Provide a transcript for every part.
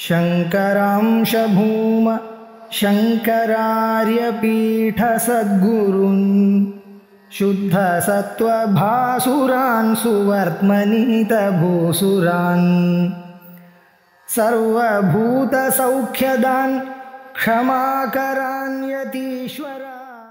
शङ्करांशभूम शङ्करार्यपीठसद्गुरुन् शुद्धसत्त्वभासुरान् सुवर्त्मनीतभूसुरान् सर्वभूतसौख्यदान् क्षमाकरान्यतीश्वरा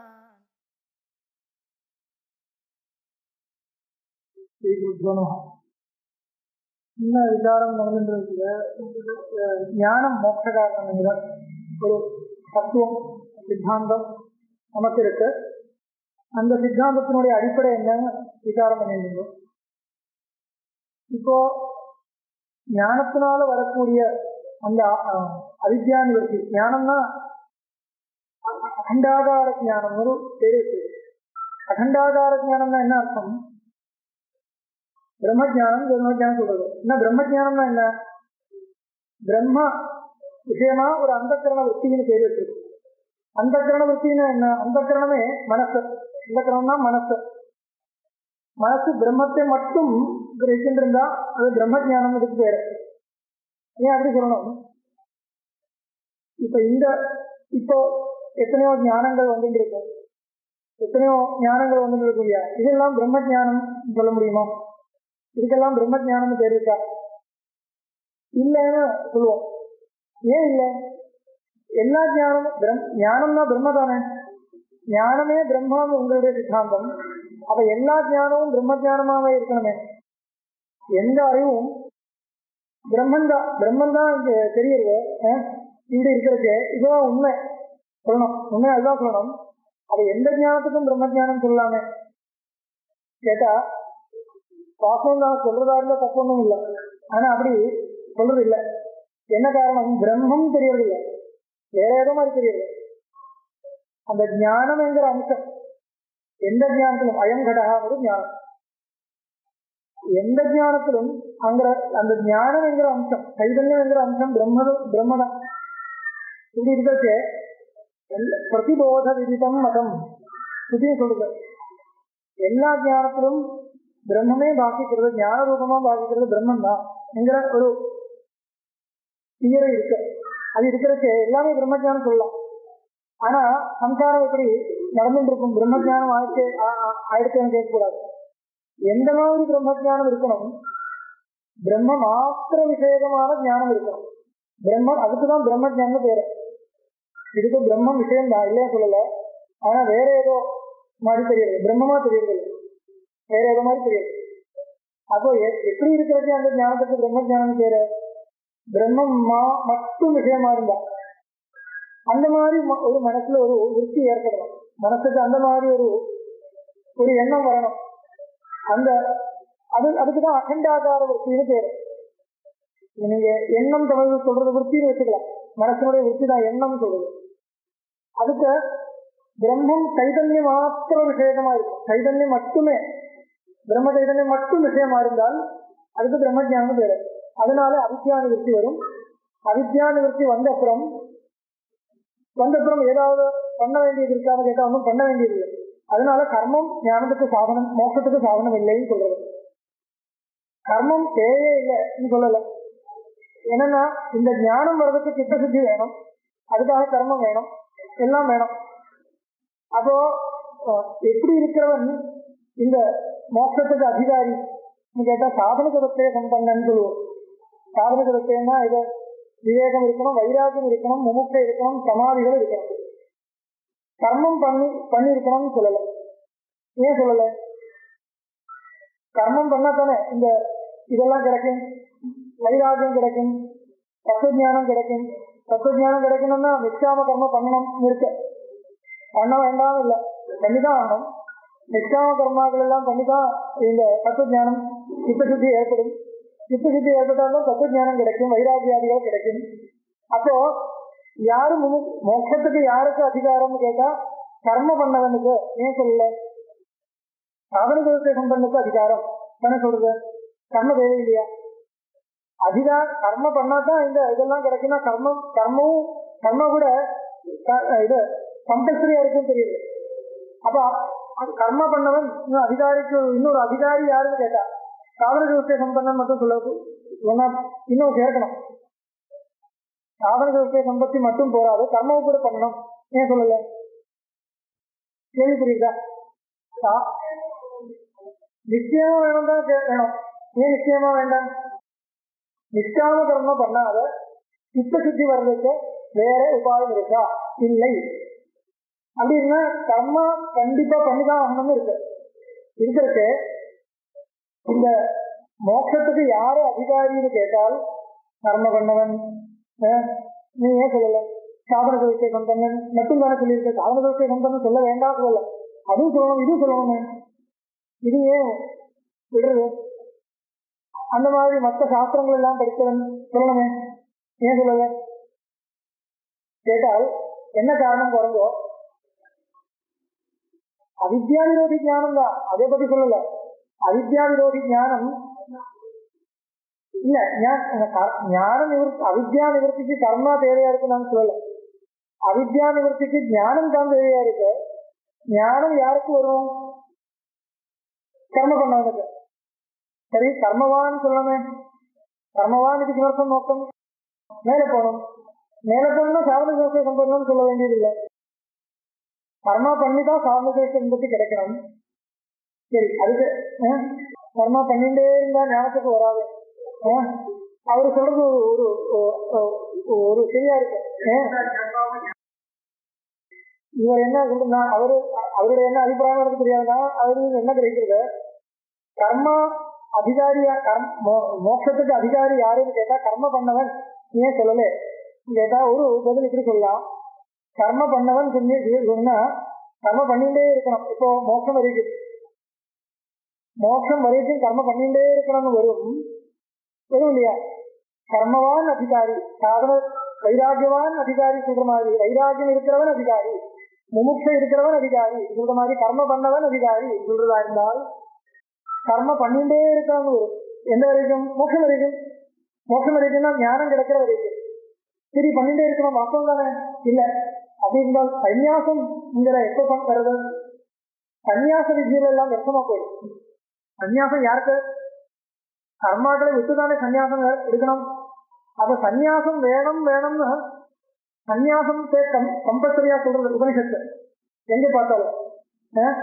ஸ்ரீகுருப்போ நம சின்ன விசாரம் நடந்துட்டு ஞானம் மோட்ச காரணங்கிற ஒரு தத்துவம் சித்தாந்தம் நமக்கு இருக்கு அந்த சித்தாந்தத்தினுடைய அடிப்படை என்னன்னு விசாரம் பண்ணியிருந்தோம் இப்போ ஞானத்தினால வரக்கூடிய அந்த அஹ், அவித்யா நிவர்த்தி ஞானம்னா அ- அகண்டாகார ஞானம் ஒரு பேரு இருக்கு. அகண்டாகார ஞானம்னா என்ன அர்த்தம் பிரம்மஜானம் பிரம்மஜானம் சொல்றது என்ன பிரம்மஜானம்னா என்ன பிரம்ம விஷயமா ஒரு அந்தக்கரண விற்பின்னு பேர் வச்சிருக்கு அந்தக்கரண விற்பின்னா என்ன அந்தக்கரணமே மனசு அந்தக்கரணம்னா மனசு மனசு பிரம்மத்தை மட்டும் கிரகிச்சுட்டு இருந்தா அது பிரம்மஜானம் இதுக்கு பேரு ஏன் அப்படி சொல்லணும் இப்ப இந்த இப்போ எத்தனையோ ஞானங்கள் வந்துட்டு இருக்கு எத்தனையோ ஞானங்கள் வந்துட்டு இருக்கு இல்லையா இதெல்லாம் பிரம்மஜானம் சொல்ல முடியுமா இதுக்கெல்லாம் பிரம்ம ஞானம்னு பேர் இருக்கா இல்லைன்னு சொல்லுவோம் ஏன் இல்லை எல்லா ஞானமும் பிரம் ஞானம்னா பிரம்ம தானே ஞானமே பிரம்மான்னு உங்களுடைய சித்தாந்தம் அப்ப எல்லா ஞானமும் பிரம்ம ஞானமாவே இருக்கணுமே எந்த அறிவும் பிரம்மன் தான் பிரம்மன் தான் இங்க தெரியுது அஹ், இங்க இருக்கிறது இதுதான் உண்மை சொல்லணும் உண்மை அதுதான் சொல்லணும் அப்ப எந்த ஞானத்துக்கும் பிரம்ம ஞானம் சொல்லலாமே கேட்டா பாசம் தான் சொல்றதா இருந்தா தப்பு ஒண்ணும் இல்லை ஆனா அப்படி சொல்றது இல்லை என்ன காரணம் பிரம்மம் தெரியறது இல்லை வேற ஏதோ மாதிரி தெரியறது அந்த ஞானம் என்கிற அம்சம் எந்த ஞானத்திலும் அயங்கடகா ஒரு ஞானம் எந்த ஞானத்திலும் அங்க அந்த ஞானம் என்கிற அம்சம் சைதன்யம் என்கிற அம்சம் பிரம்ம பிரம்மதான் இப்படி இருக்கிறது பிரதிபோத விதிதம் மதம் சுதியும் சொல்லுது எல்லா ஞானத்திலும் பிரம்மமே பாக்கிக்கிறது ஞான ரூபமா பாக்கிக்கிறது பிரம்மன் தான் என்கிற ஒரு தியரி இருக்கு அது இருக்கிறது எல்லாமே பிரம்மஜானம் சொல்லலாம் ஆனா சம்சாரம் எப்படி நடந்துட்டு இருக்கும் பிரம்மஜானம் ஆயிடுச்சு ஆ- ஆ- ஆயிடுச்சுன்னு கேட்கக்கூடாது எந்த மாதிரி பிரம்மஜானம் இருக்கணும் பிரம்ம மாத்திர விசேகமான ஞானம் இருக்கணும் பிரம்மம் அதுக்குதான் பிரம்மஜானம் பேரு இதுக்கு பிரம்மம் விஷயம் தான் இல்லையா சொல்லல ஆனா வேற ஏதோ மாதிரி தெரியுது பிரம்மமா தெரியுது இல்லை வேற ஏதோ மாதிரி தெரியுது அப்போ எ- எப்படி இருக்கிறது அந்த ஞானத்துக்கு பிரம்ம ஞானம் பேரு பிரம்மம் மா- மட்டும் விஷயமா இருந்தா அந்த மாதிரி ம- ஒரு மனசுல ஒரு விருத்தி ஏற்படணும் மனசுக்கு அந்த மாதிரி ஒரு ஒரு எண்ணம் வரணும் அந்த அது அதுக்குதான் அகண்டாகார விற்பின்னு பேரு நீங்க எண்ணம் தமிழ் சொல்றது விற்பின்னு வச்சுக்கலாம் மனசனுடைய விற்பி தான் எண்ணம் சொல்றது அதுக்கு பிரம்மம் சைதன்யம் மாத்திர விஷயமா இருக்கும் சைதன்யம் மட்டுமே பிரம்ம சைதன்யம் மட்டும் விஷயமா இருந்தால் அதுக்கு பிரம்ம ஞானம் பேரு அதனால அவித்யா நிவர்த்தி வரும் அவித்யா நிவர்த்தி வந்த அப்புறம் வந்த அப்புறம் ஏதாவது பண்ண வேண்டியது இருக்கான்னு கேட்டா ஒன்றும் பண்ண வேண்டியது இல்லை அதனால கர்மம் ஞானத்துக்கு சாதனம் மோட்சத்துக்கு சாதனம் இல்லைன்னு சொல்றது கர்மம் தேவையே இல்லைன்னு சொல்லல என்னன்னா இந்த ஞானம் வர்றதுக்கு சித்தசுத்தி வேணும் அதுக்காக கர்மம் வேணும் எல்லாம் வேணும் அப்போ அஹ், எப்படி இருக்கிறவன் இந்த மோட்சத்துக்கு அதிகாரி கேட்டா சாதன குதத்தைய சம்பந்தன்னு சொல்லுவோம் சாதன குதத்தைன்னா இது விவேகம் இருக்கணும் வைராகியம் இருக்கணும் முமுட்சை இருக்கணும் சமாதிகள் இருக்கணும் கர்மம் பண்ணி பண்ணி இருக்கணும்னு சொல்லல ஏன் சொல்லல கர்மம் பண்ணா தானே இந்த இதெல்லாம் கிடைக்கும் வைராகியம் கிடைக்கும் தத்துவஞானம் கிடைக்கும் தத்துவஞானம் கிடைக்கணும்னா நிஷ்காம கர்மம் பண்ணணும் இருக்கு பண்ண வேண்டாம் இல்லை பண்ணிதான் ஆகணும் நிஷ்காம கர்மாக்கள் எல்லாம் பண்ணிதான் இந்த தத்துவஞானம் சித்தசுத்தி ஏற்படும் சித்தசுத்தி ஏற்பட்டாலும் தத்துவஞானம் கிடைக்கும் வைராகியாதிகள் கிடைக்கும் அப்போ யாரு முமு- மோட்சத்துக்கு யாருக்கு அதிகாரம்னு கேட்டா கர்ம பண்ணவனுக்கு ஏன் சொல்லல சாதன சம்பந்தனுக்கு அதிகாரம் என்ன சொல்றது கர்ம தேவை இல்லையா அதிகார கர்ம பண்ணாதான் இந்த இதெல்லாம் கிடைக்கும்னா கர்மம் கர்மமும் கர்ம கூட க- இது கம்பல்சரியா இருக்குன்னு தெரியுது அப்ப அது கர்ம பண்ணவன் இன்னும் அதிகாரிக்கு இன்னொரு அதிகாரி யாருன்னு கேட்டா சாதன சம்பந்தன் மட்டும் சொல்ல சொன்னா இன்னும் சேர்க்கணும் சாதன சதுஷ்டய சம்பத்தி மட்டும் போராது கர்மாவை கூட பண்ணணும் ஏன் சொல்லல கேள்வி புரியுதா சா- நிச்சயமா வேணும் தான் கே- வேணும் ஏன் நிச்சயமா வேண்டாம் நிஷ்காம கர்மம் பண்ணாத சித்த சுத்தி வர்றதுக்கு வேற உபாயம் இருக்கா இல்லை அப்படின்னா கர்மா கண்டிப்பா பண்ணிதான் ஆகணும்னு இருக்கு இருக்கிறதுக்கு இந்த மோட்சத்துக்கு யாரு அதிகாரின்னு கேட்டால் கர்ம பண்ணவன் அஹ், நீ ஏன் சொல்லல சாதன கவித்தை கொண்டவன் மட்டும் தானே சொல்லியிருக்க சாதன கவித்தை கொண்டவன் சொல்ல வேண்டாம் சொல்லல அதுவும் சொல்லணும் இதுவும் சொல்லணுமே இது ஏன் விடுறது அந்த மாதிரி மற்ற சாஸ்திரங்கள் எல்லாம் படித்தவன் சொல்லணுமே ஏன் சொல்லல கேட்டால் என்ன காரணம் குறைஞ்சோ அவித்யா விரோதி ஞானம் தான் அதை பத்தி சொல்லல அவித்யா விரோதி ஞானம் இல்ல ஞா- க- ஞான நிவர்த்தி அவித்யா நிவர்த்திக்கு கர்மா தேவையா இருக்கு நான் சொல்லல அவித்யா நிவர்த்திக்கு ஞானம் தான் தேவையா இருக்கு ஞானம் யாருக்கு வரும் கர்ம பண்ணவனுக்கு சரி கர்மவான் சொல்லணுமே கர்மவான் இது கிமர்த்தம் நோக்கம் மேலே போகணும் மேலே போகணும்னா சாதன தேச சம்பந்தம் சொல்ல வேண்டியதில்லை கர்மா பண்ணி தான் சாதன தேச என்பது கிடைக்கணும் சரி அதுக்கு அஹ், கர்மா பண்ணிட்டே இருந்தா ஞானத்துக்கு வராது அஹ், அவரு சொல்றது ஒரு ஒரு- ஒரு- ஒரு சரியா இருக்கு அஹ், இவர் என்ன சொல்றா அவரு அவருடைய என்ன அபிப்பிராயம் எனக்கு தெரியாதுன்னா அவரு என்ன கிடைக்கிறது கர்மா அதிகாரியா கர்ம மோ- மோட்சத்துக்கு அதிகாரி யாருன்னு கேட்டா கர்ம பண்ணவன் ஏன் சொல்லல கேட்டா ஒரு பதில் இப்படி சொல்லலாம் கர்ம பண்ணவன் சொல்லி சொன்னா கர்ம பண்ணிட்டே இருக்கணும் இப்போ மோட்சம் வரைக்கும் மோட்சம் வரைக்கும் கர்ம பண்ணிட்டே இருக்கணும்னு வரும் வரும் இல்லையா கர்மவான் அதிகாரி சாதன வைராக்கியவான் அதிகாரி சொல்ற மாதிரி வைராக்கியம் இருக்கிறவன் அதிகாரி முமுட்ச இருக்கிறவன் அதிகாரி சொல்ற மாதிரி கர்ம பண்ணவன் அதிகாரி சொல்றதா இருந்தால் கர்ம பண்ணிட்டே இருக்கணும்னு வரும் எந்த வரைக்கும் மோட்சம் வரைக்கும் மோட்சம் வரைக்கும்னா ஞானம் கிடைக்கிற வரைக்கும் சரி பண்ணிட்டே இருக்கணும் வாஸ்தவம் தானே இல்ல அப்படி இருந்தால் சந்நியாசம்ங்கிற எப்ப பண்றது சந்நியாச வித்தியில எல்லாம் விரசமா போயிடும் சந்நியாசம் யாருக்கு கர்மாக்களை விட்டுதானே சந்நியாசம் எ- எடுக்கணும் அப்ப சந்நியாசம் வேணும் வேணும்னு சந்நியாசம் கம்பல்சரியா சொல்றது உபனிஷத்து எங்க பார்த்தாலும் அஹ்,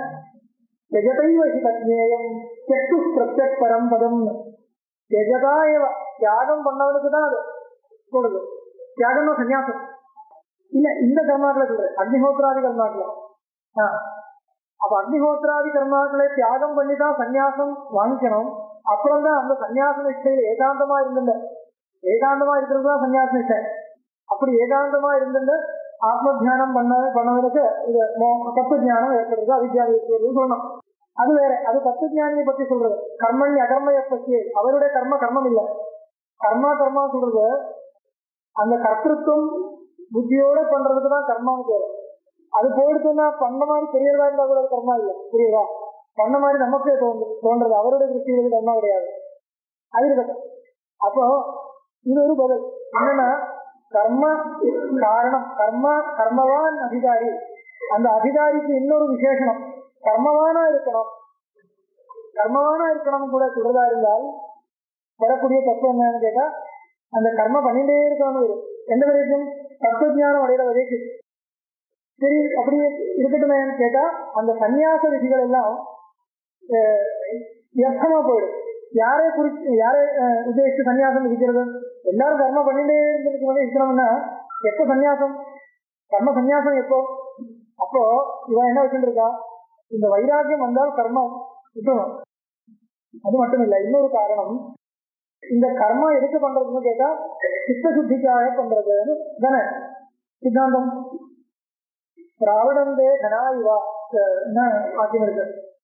ஜெகதைவ ஹி தஜ்ஞேயம் செட்டு பிரத்யக் பரம் பதம் ஜெகதா ஏவ தியாகம் பண்ணவனுக்கு தான் அது சொல்றது தியாகம்னா சந்நியாசம் இல்ல இந்த கர்மாக்களை சொல்றேன் அக்னிஹோத்திராதி கர்மாக்களை ஆ. அப்ப அக்னிஹோத்திராதி கர்மாக்களை தியாகம் பண்ணி தான் சந்நியாசம் வாங்கிக்கணும் அப்புறம் தான் அந்த சந்நியாச நிஷ்டையில் ஏகாந்தமா இருந்துள்ள ஏகாந்தமா இருக்கிறது தான் சந்நியாச நிஷ்டை அப்படி ஏகாந்தமா இருந்துட்டு ஆத்ம தியானம் பண்ண பண்ணவனுக்கு இது மோ- தத்துவ ஞானம் ஏற்படுறது அவித்யாதி ஏற்படுறது சொல்லணும் அது வேற அது தத்துவ ஞானியை பத்தி சொல்றது கர்மணி அகர்மய பற்றி அவருடைய கர்ம கர்மம் இல்ல கர்மா கர்மா சொல்றது அந்த கர்த்திருவம் புத்தியோட பண்றதுக்கு தான் கர்மான்னு பேரு அது போயிடுச்சுன்னா பண்ண மாதிரி தெரியறதா இருந்தா கூட அது கர்மா இல்லை புரியுதா பண்ண மாதிரி நமக்கே தோன்று தோன்றது அவருடைய திருஷ்டிகளுக்கு கர்மா கிடையாது அது இருக்கட்டும் அப்போ இது ஒரு பதில் என்னன்னா கர்ம காரணம் கர்ம கர்மவான் அதிகாரி அந்த அதிகாரிக்கு இன்னொரு விசேஷனம் கர்மவானா இருக்கணும் கர்மவானா இருக்கணும் கூட சொல்றதா இருந்தால் வரக்கூடிய தத்துவம் என்னன்னு கேட்டா அந்த கர்ம பண்ணிட்டே இருக்கணும்னு வரும் எந்த வரைக்கும் தத்துவ ஞானம் அடைகிற வரைக்கும் சரி அப்படி இருக்கட்டுமேன்னு கேட்டா அந்த சந்நியாச விதிகள் எல்லாம் அஹ், வியர்த்தமா போயிடும் யாரை குறிச்சு யாரை அஹ், உத்தேசித்து சன்னியாசம் விதிக்கிறது எல்லாரும் கர்மம் பண்ணிட்டே இருந்திருக்கணும் இருக்கணும்னா எப்போ சன்னியாசம் கர்ம சன்னியாசம் எப்போ அப்போ இவன் என்ன வச்சுட்டு இருக்கா இந்த வைராக்கியம் வந்தால் கர்மம் விட்டுணும் அது மட்டும் இல்லை இன்னொரு காரணம் இந்த கர்மா எதுக்கு பண்றதுன்னு கேட்டா சித்த சுத்திக்காக பண்றதுன்னு தானே சித்தாந்தம் திராவிடந்தே கனாயுவா என்ன வாக்கியம் இருக்கு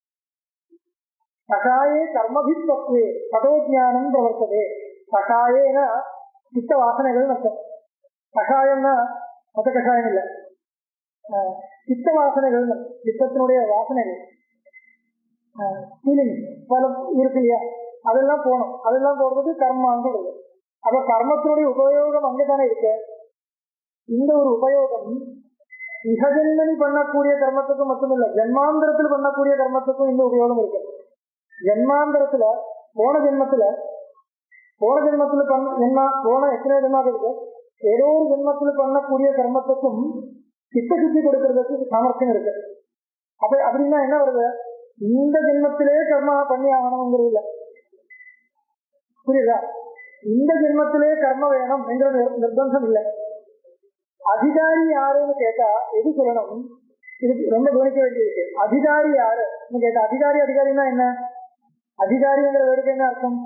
கஷாயே கர்மபித்வத்வே ததோஜானம் பிரவர்த்ததே கஷாயேன சித்த வாசனைகள் அர்த்தம் கஷாயம்னா மொத்த கஷாயம் இல்லை ஆஹ் சித்த வாசனைகள் சித்தத்தினுடைய வாசனைகள் ஃபீலிங் பல இருக்கு இல்லையா அதெல்லாம் போகணும் அதெல்லாம் போடுறது கர்மான்னு சொல்றது அப்ப கர்மத்தினுடைய உபயோகம் அங்கதானே இருக்கு இந்த ஒரு உபயோகம் இகஜன்மனி பண்ணக்கூடிய கர்மத்துக்கும் மட்டுமில்ல ஜென்மாந்திரத்தில் பண்ணக்கூடிய கர்மத்துக்கும் இந்த உபயோகம் இருக்கு ஜென்மாந்திரத்துல போன ஜென்மத்துல போன ஜென்மத்துல பண்ண ஜென்மா போன எத்தனை ஜென்மா இருக்கு ஏதோ ஒரு ஜென்மத்துல பண்ணக்கூடிய கர்மத்துக்கும் சித்த சுத்தி கொடுக்கறதுக்கு சாமர்த்தியம் இருக்கு அப்ப அப்படின்னா என்ன வருது இந்த ஜென்மத்திலே கர்மா பண்ணி ஆகணுங்கிறது இல்லை புரியுதா இந்த ஜென்மத்திலே கர்ம வேணும் என்கிற நிர்- நிர்பந்தம் இல்லை அதிகாரி யாருன்னு கேட்டா எது சொல்லணும் இது ரொம்ப கவனிக்க வேண்டிய விஷயம் அதிகாரி யாருன்னு கேட்டா அதிகாரி அதிகாரின்னா என்ன அதிகாரிங்கிற வேருக்கு என்ன அர்த்தம்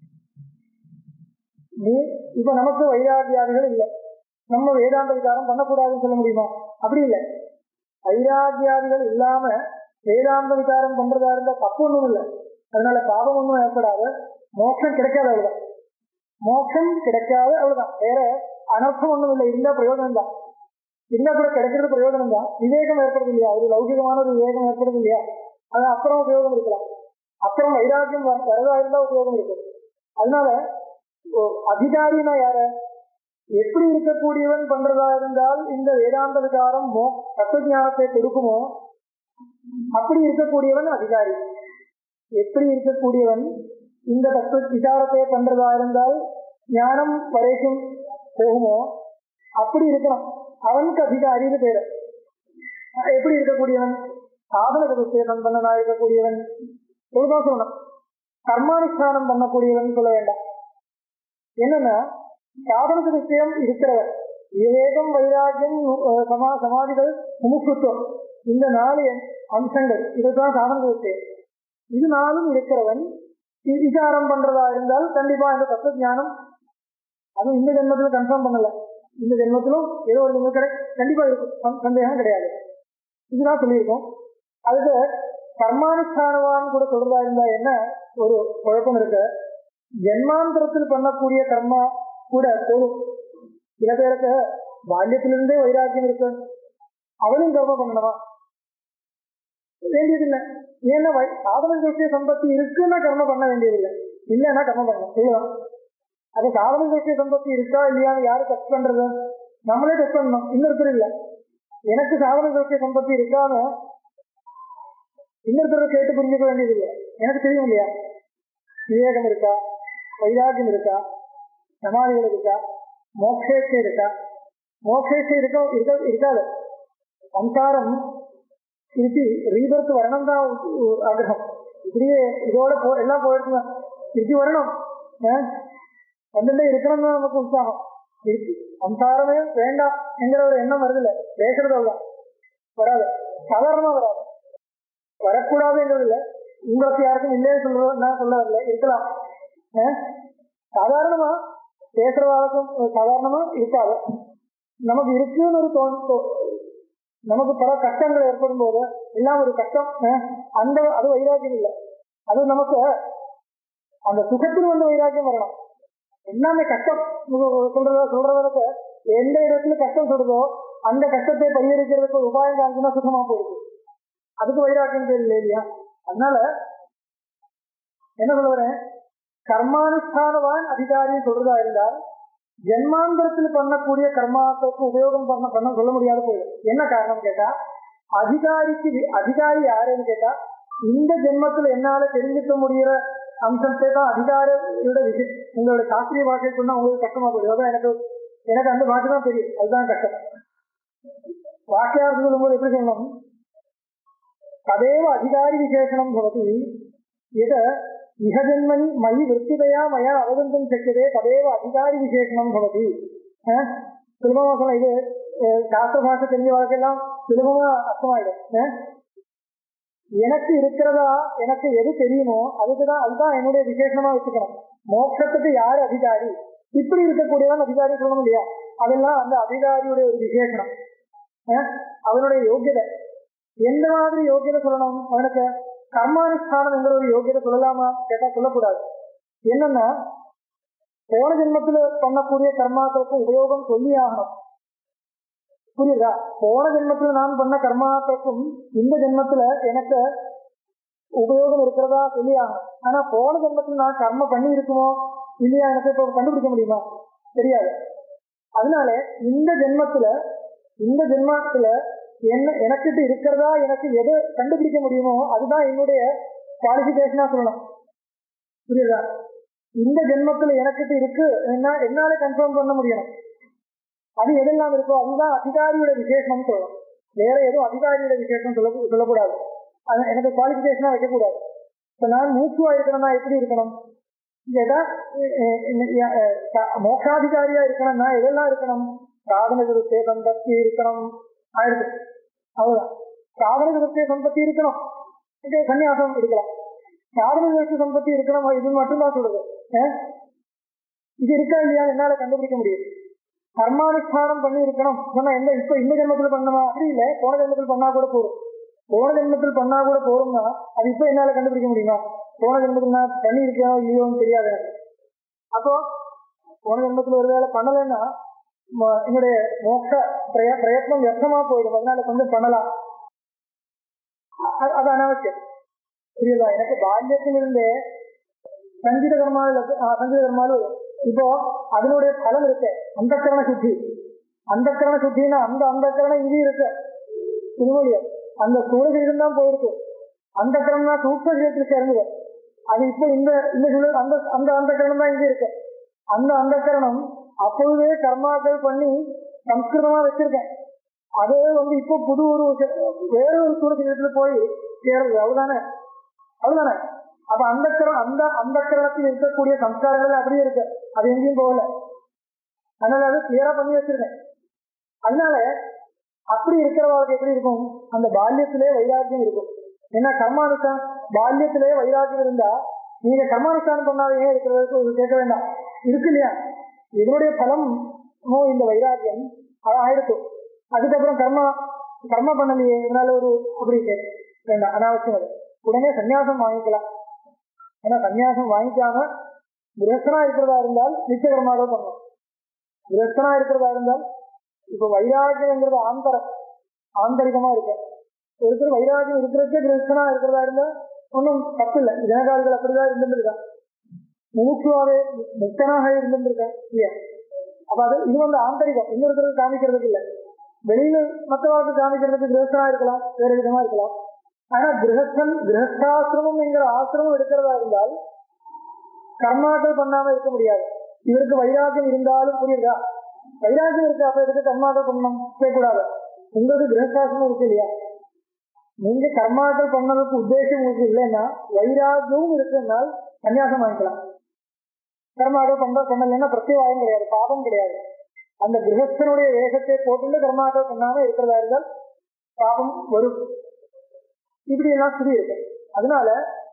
நீ இப்ப நமக்கு வைராகியாதிகள் இல்லை நம்ம வேதாந்த விசாரம் பண்ணக்கூடாதுன்னு சொல்ல முடியுமா அப்படி இல்லை வைராகியாதிகள் இல்லாம வேதாந்த விசாரம் பண்றதா இருந்தா தப்பு ஒண்ணும் இல்லை அதனால பாவம் ஒன்றும் ஏற்படாது மோட்சம் கிடைக்காது அவ்வளவுதான் மோட்சம் கிடைக்காது அவ்வளவுதான் வேற அனர்த்தம் ஒண்ணும் இல்லை இருந்தா பிரயோஜனம் தான் இருந்தா கூட கிடைக்கிறது பிரயோஜனம் தான் விவேகம் ஏற்படுது இல்லையா ஒரு லௌகிகமான ஒரு விவேகம் ஏற்படுது இல்லையா அது அப்புறம் உபயோகம் இருக்கலாம் அப்புறம் வைராக்கியம் வர- வரதா இருந்தா உபயோகம் இருக்கு அதனால ஓ, அதிகாரினா யார எப்படி இருக்கக்கூடியவன் பண்றதா இருந்தால் இந்த வேதாந்த விகாரம் மோ தத்துவஞானத்தை கொடுக்குமோ அப்படி இருக்கக்கூடியவன் அதிகாரி எப்படி இருக்கக்கூடியவன் இந்த தத்துவ விசாரத்தை பண்றதா இருந்தால் ஞானம் வரைக்கும் போகுமோ அப்படி இருக்கணும் அவனுக்கு அதிகாரின்னு பேரு அஹ் எப்படி இருக்கக்கூடியவன் சாதன சதுஷ்டேதம் பண்ணனா இருக்கக்கூடியவன் சொல்லுதான் சொல்லணும் கர்மானுஷ்டானம் பண்ணக்கூடியவன் சொல்ல வேண்டாம் என்னன்னா சாதன சதுஷ்டயம் இருக்கிறவர் விவேகம் வைராக்கியம் அஹ் சமா சமாதிகள் முமுட்சுத்துவம் இந்த நாலு அம்சங்கள் இதுதான் சாதன சதுஷ்டயம் இது நாளும் இருக்கிறவன் வி- விசாரம் பண்றதா இருந்தால் கண்டிப்பா இந்த தத்துவ ஞானம் அதுவும் இந்த ஜென்மத்துல கன்ஃபார்ம் பண்ணல இந்த ஜென்மத்திலும் ஏதோ ஒரு ஜென்மம் கிடை கண்டிப்பா இருக்கும் சந்~ சந்தேகம் கிடையாது இதுதான் சொல்லியிருக்கோம் அதுக்கு கர்மானுஷ்டானவான் கூட சொல்றதா இருந்தா என்ன ஒரு குழப்பம் இருக்கு ஜென்மாந்தரத்தில் பண்ணக்கூடிய கர்மா கூட போதும் சில பேருக்கு பால்யத்திலிருந்தே வைராக்கியம் இருக்கு அவளும் கர்மம் பண்ணணுமா வேண்டியதில்லை ஏன்னா வை- சாதன ஜோசிய சம்பத்தி இருக்குன்னா கர்மம் பண்ண வேண்டியதில்லை இல்லைன்னா கர்மம் பண்ணணும் இதுதான் அது சாதன ஜோசிய சம்பத்தி இருக்கா இல்லையான்னு யாரு டெஸ்ட் பண்றது நம்மளே டெஸ்ட் பண்ணணும் இன்னொருத்தர் இல்லை எனக்கு சாதன ஜோசிய சம்பத்தி இருக்கான்னு இன்னொருத்தர் கேட்டு புரிஞ்சுக்க வேண்டியதில்லை எனக்கு தெரியும் இல்லையா விவேகம் இருக்கா வைராகியம் இருக்கா சமாதிகள் இருக்கா மோக்ஷேட்சை இருக்கா மோக்ஷேட்சை இருக்க இருக்க இருக்காது சம்சாரம் திருப்பி ரீபர்த் வரணும் தான் ஆகிரகம் இப்படியே இதோட போ எல்லாம் போயிடுச்சுங்க திருப்பி வரணும் ஆஹ் வந்துட்டே இருக்கணும் தான் நமக்கு உற்சாகம் திருப்பி சம்சாரமே வேண்டாம் என்கிற ஒரு எண்ணம் வருது இல்லை பேசுறது அவ்வளோ வராது சாதாரணமா வராது வரக்கூடாதுங்கிறது இல்லை உங்களுக்கு யாருக்கும் இல்லைன்னு சொல்றது நான் சொல்ல வரல இருக்கலாம் ஆஹ் சாதாரணமா பேசுறவாளுக்கும் சாதாரணமா இருக்காது நமக்கு இருக்குன்னு ஒரு தோணு தோ- நமக்கு பல கஷ்டங்கள் ஏற்படும் போது எல்லாம் ஒரு கஷ்டம் அஹ், அந்த அது வைராக்கியம் இல்லை அது நமக்கு அந்த சுகத்தில் வந்து வைராக்கியம் வரணும் எல்லாமே கஷ்டம் உங்க- சொல்றத சொல்றவனுக்கு எந்த இடத்துல கஷ்டம் சொல்றதோ அந்த கஷ்டத்தை பரிகரிக்கிறதுக்கு ஒரு உபாயம் காமிச்சுன்னா சுகமா போயிருக்கு அதுக்கு வைராக்கியம் பேர் இல்லை இல்லையா அதனால என்ன சொல்ல வரேன் கர்மானுஷ்டானவான் அதிகாரி சொல்றதா இருந்தால் ஜென்மாந்தரத்தில் பண்ணக்கூடிய கர்மாக்களுக்கு உபயோகம் பண்ண பண்ண சொல்ல முடியாத போயிடும் என்ன காரணம் கேட்டா அதிகாரிக்கு வி- அதிகாரி யாருன்னு கேட்டா இந்த ஜென்மத்துல என்னால தெரிஞ்சுக்க முடியிற அம்சத்தை தான் அதிகாரியோட விஷயம் உங்களோட சாஸ்திரிய பாஷை சொன்னா உங்களுக்கு கஷ்டமா போயிடும் அதான் எனக்கு எனக்கு அந்த பாஷை தான் தெரியும் அதுதான் கஷ்டம் வாக்கியார்த்தம் சொல்லும்போது எப்படி சொல்லணும் ததேவ அதிகாரி விசேஷனம் பவதி எத இஹ ஜென்மனி மயி விற்பிதையா மயா அவகந்தும் சக்கியதே ததேவ அதிகாரி விசேஷனம் பவதி அஹ், சுலபமா சொல்ல இது அஹ், சாஸ்திர பாஷை தெரிஞ்ச வாழ்க்கையெல்லாம் சுலபமா அர்த்தமாயிடும் அஹ். எனக்கு இருக்கிறதா எனக்கு எது தெரியுமோ அதுக்குதான் அதுதான் என்னுடைய விசேஷமா வச்சுக்கணும் மோட்சத்துக்கு யார் அதிகாரி இப்படி இருக்கக்கூடியவன் அதிகாரி சொல்லணும் இல்லையா அதெல்லாம் அந்த அதிகாரியுடைய ஒரு விசேஷனம் அஹ், அவனுடைய யோகியதை எந்த மாதிரி யோகியதை சொல்லணும் அவனுக்கு கர்மானுஷ்டானம் என்கிற ஒரு யோகியதை சொல்லலாமா கேட்டா சொல்லக்கூடாது என்னன்னா போன ஜென்மத்துல பண்ணக்கூடிய கர்மாக்களுக்கு உபயோகம் சொல்லி ஆகணும் புரியுதா போன ஜென்மத்துல நான் பண்ண கர்மாக்களுக்கும் இந்த ஜென்மத்துல எனக்கு உபயோகம் இருக்கிறதா சொல்லி ஆகணும் ஆனா போன ஜென்மத்துல நான் கர்ம பண்ணி இருக்குமோ இல்லையா எனக்கு இப்ப கண்டுபிடிக்க முடியுமா தெரியாது அதனால இந்த ஜென்மத்துல இந்த ஜென்மத்துல என்ன எனக்கிட்ட இருக்கிறதா எனக்கு எது கண்டுபிடிக்க முடியுமோ அதுதான் என்னுடைய குவாலிபிகேஷனா சொல்லணும் புரியுதா இந்த ஜென்மத்துல எனக்கிட்ட இருக்கு என்ன என்னால கன்ஃபார்ம் பண்ண முடியணும் அது எதெல்லாம் இருக்கோ அதுதான் அதிகாரியோட விசேஷம் சொல்லணும் வேற எதுவும் அதிகாரியோட விசேஷம் சொல்ல சொல்லக்கூடாது அது எனக்கு குவாலிஃபிகேஷனா வைக்கக்கூடாது இப்ப நான் மூச்சுவா இருக்கணும்னா எப்படி இருக்கணும் கேட்டா அஹ் அஹ் அஹ் மோட்சாதிகாரியா இருக்கணும்னா எதெல்லாம் இருக்கணும் சாதன விருத்திய சம்பத்தி இருக்கணும் ஆயிடுது அவ்வளவுதான் சாதன விருத்திய சம்பத்தி இருக்கணும் இது சன்னியாசம் எடுக்கலாம் சாதன விருத்தி சம்பத்தி இருக்கணும் இது மட்டும்தான் சொல்றது அஹ் இது இருக்கா இல்லையா என்னால கண்டுபிடிக்க முடியும் கர்மானுஷ்டானம் பண்ணி இருக்கணும் சொன்னா எந்த இப்ப இந்த ஜென்மத்துல பண்ணணுமா அப்படி இல்ல போன ஜென்மத்தில் பண்ணா கூட போதும் போன ஜென்மத்தில் பண்ணா கூட போதும்னா அது இப்ப என்னால கண்டுபிடிக்க முடியுமா போன ஜென்மத்தில் நான் பண்ணி இருக்கேனோ இல்லையோன்னு தெரியாது எனக்கு அப்போ போன ஜென்மத்தில் ஒருவேளை பண்ணலைன்னா ம- என்னுடைய மோட்ச பிரய பிரயத்னம் வியர்த்தமா போயிடும் அதனால கொஞ்சம் பண்ணலாம் அது- அது அனாவசியம் புரியுதா எனக்கு பால்யத்திலிருந்தே சங்கீத கர்மாவில் சங்கீத கர்மாவில் இப்போ அதனுடைய பலன் இருக்கு அந்தக்கரண சுத்தி அந்தக்கரண சுத்தின்னா அந்த அந்தக்கரணம் இங்கே இருக்கு திருமொழியம் அந்த சூழலிடம் தான் போயிருக்கு அந்த கரணம் தான் சூக்ம சரீரத்தில் சேர்ந்தது அது இப்போ இந்த இந்த சூழல் அந்த அந்த அந்த கரணம் தான் இங்கே இருக்கு அந்த அந்த கரணம் அப்பொழுதே கர்மாக்கள் பண்ணி சம்ஸ்கிருதமா வச்சிருக்கேன் அதே வந்து இப்போ புது ஒரு ச- வேற ஒரு சூழ சரீரத்துல போய் சேருது அவ்வளவுதானே அவ்வளவுதானே அப்ப அந்த கரணம் அந்த அந்த கரணத்தில் இருக்கக்கூடிய சம்ஸ்காரங்கள் அப்படியே இருக்கு அது எங்கேயும் போகல அதனால அது கிளியரா பண்ணி வச்சிருக்கேன் அதனால அப்படி இருக்கிறவங்களுக்கு எப்படி இருக்கும் அந்த பால்யத்திலே வைராக்கியம் இருக்கும் ஏன்னா கர்மானுஷ்டான் பால்யத்திலே வைராக்கியம் இருந்தா நீங்க கர்மானுஷ்டானம் பண்ணாத ஏன் இருக்கிறதுக்கு ஒரு கேட்க வேண்டாம் இருக்கு இல்லையா இதனுடைய பலம் இந்த வைராக்கியம் அது ஆயிடுச்சு அதுக்கப்புறம் கர்மா கர்மா பண்ணலையே இதனால ஒரு அப்படி கேட்க வேண்டாம் அனாவசியம் அது உடனே சன்னியாசம் வாங்கிக்கலாம் ஏன்னா சன்னியாசம் வாங்கிக்காம கிரஸ்தனா இருக்கிறதா இருந்தால் நிச்சய கர்மாவை பண்ணணும் கிரஸ்தனா இருக்கிறதா இருந்தால் இப்ப வைராகியங்கிறது ஆந்தரம் ஆந்தரிகமா இருக்கு ஒருத்தர் வைராகியம் இருக்கிறதே கிரஸ்தனா இருக்கிறதா இருந்தா ஒன்றும் தப்பு இல்லை ஜனகாலிகள் அப்படிதான் இருந்துருக்கான் மூச்சுவாவே முக்தனாக இருந்துருக்கேன் இல்லையா அப்ப அது இது வந்து ஆந்தரிகம் இன்னொருத்தருக்கு காமிக்கிறதுக்கு இல்லை வெளியில மற்றவர்களுக்கு காமிக்கிறதுக்கு கிரகஸ்தனா இருக்கலாம் வேற விதமா இருக்கலாம் ஆனா கிரகஸ்தன் கிரகஸ்தாசிரமம் என்கிற ஆசிரமம் எடுக்கிறதா இருந்தால் கர்மாக்கள் பண்ணாம இருக்க முடியாது இவருக்கு வைராக்கியம் இருந்தாலும் புரியுதா வைராக்கியம் இருக்கு அப்ப எதுக்கு கர்மாக்கள் பண்ணணும் செய்யக்கூடாது உங்களுக்கு கிரகஸ்தாசிரமம் இருக்கு இல்லையா நீங்க கர்மாக்கள் பண்ணதுக்கு உத்தேசம் உங்களுக்கு இல்லைன்னா வைராக்கியமும் இருக்குன்னால் சன்னியாசம் வாங்கிக்கலாம் கர்மாக்கள் பண்ண பண்ணலைன்னா பிரத்யவாயம் கிடையாது பாபம் கிடையாது அந்த கிரகஸ்தனுடைய வேகத்தை போட்டுட்டு கர்மாக்கள் பண்ணாம இருக்கிறதா இருந்தால் பாபம் வரும் இப்படி எல்லாம் ஸ்திதி இருக்கு அதனால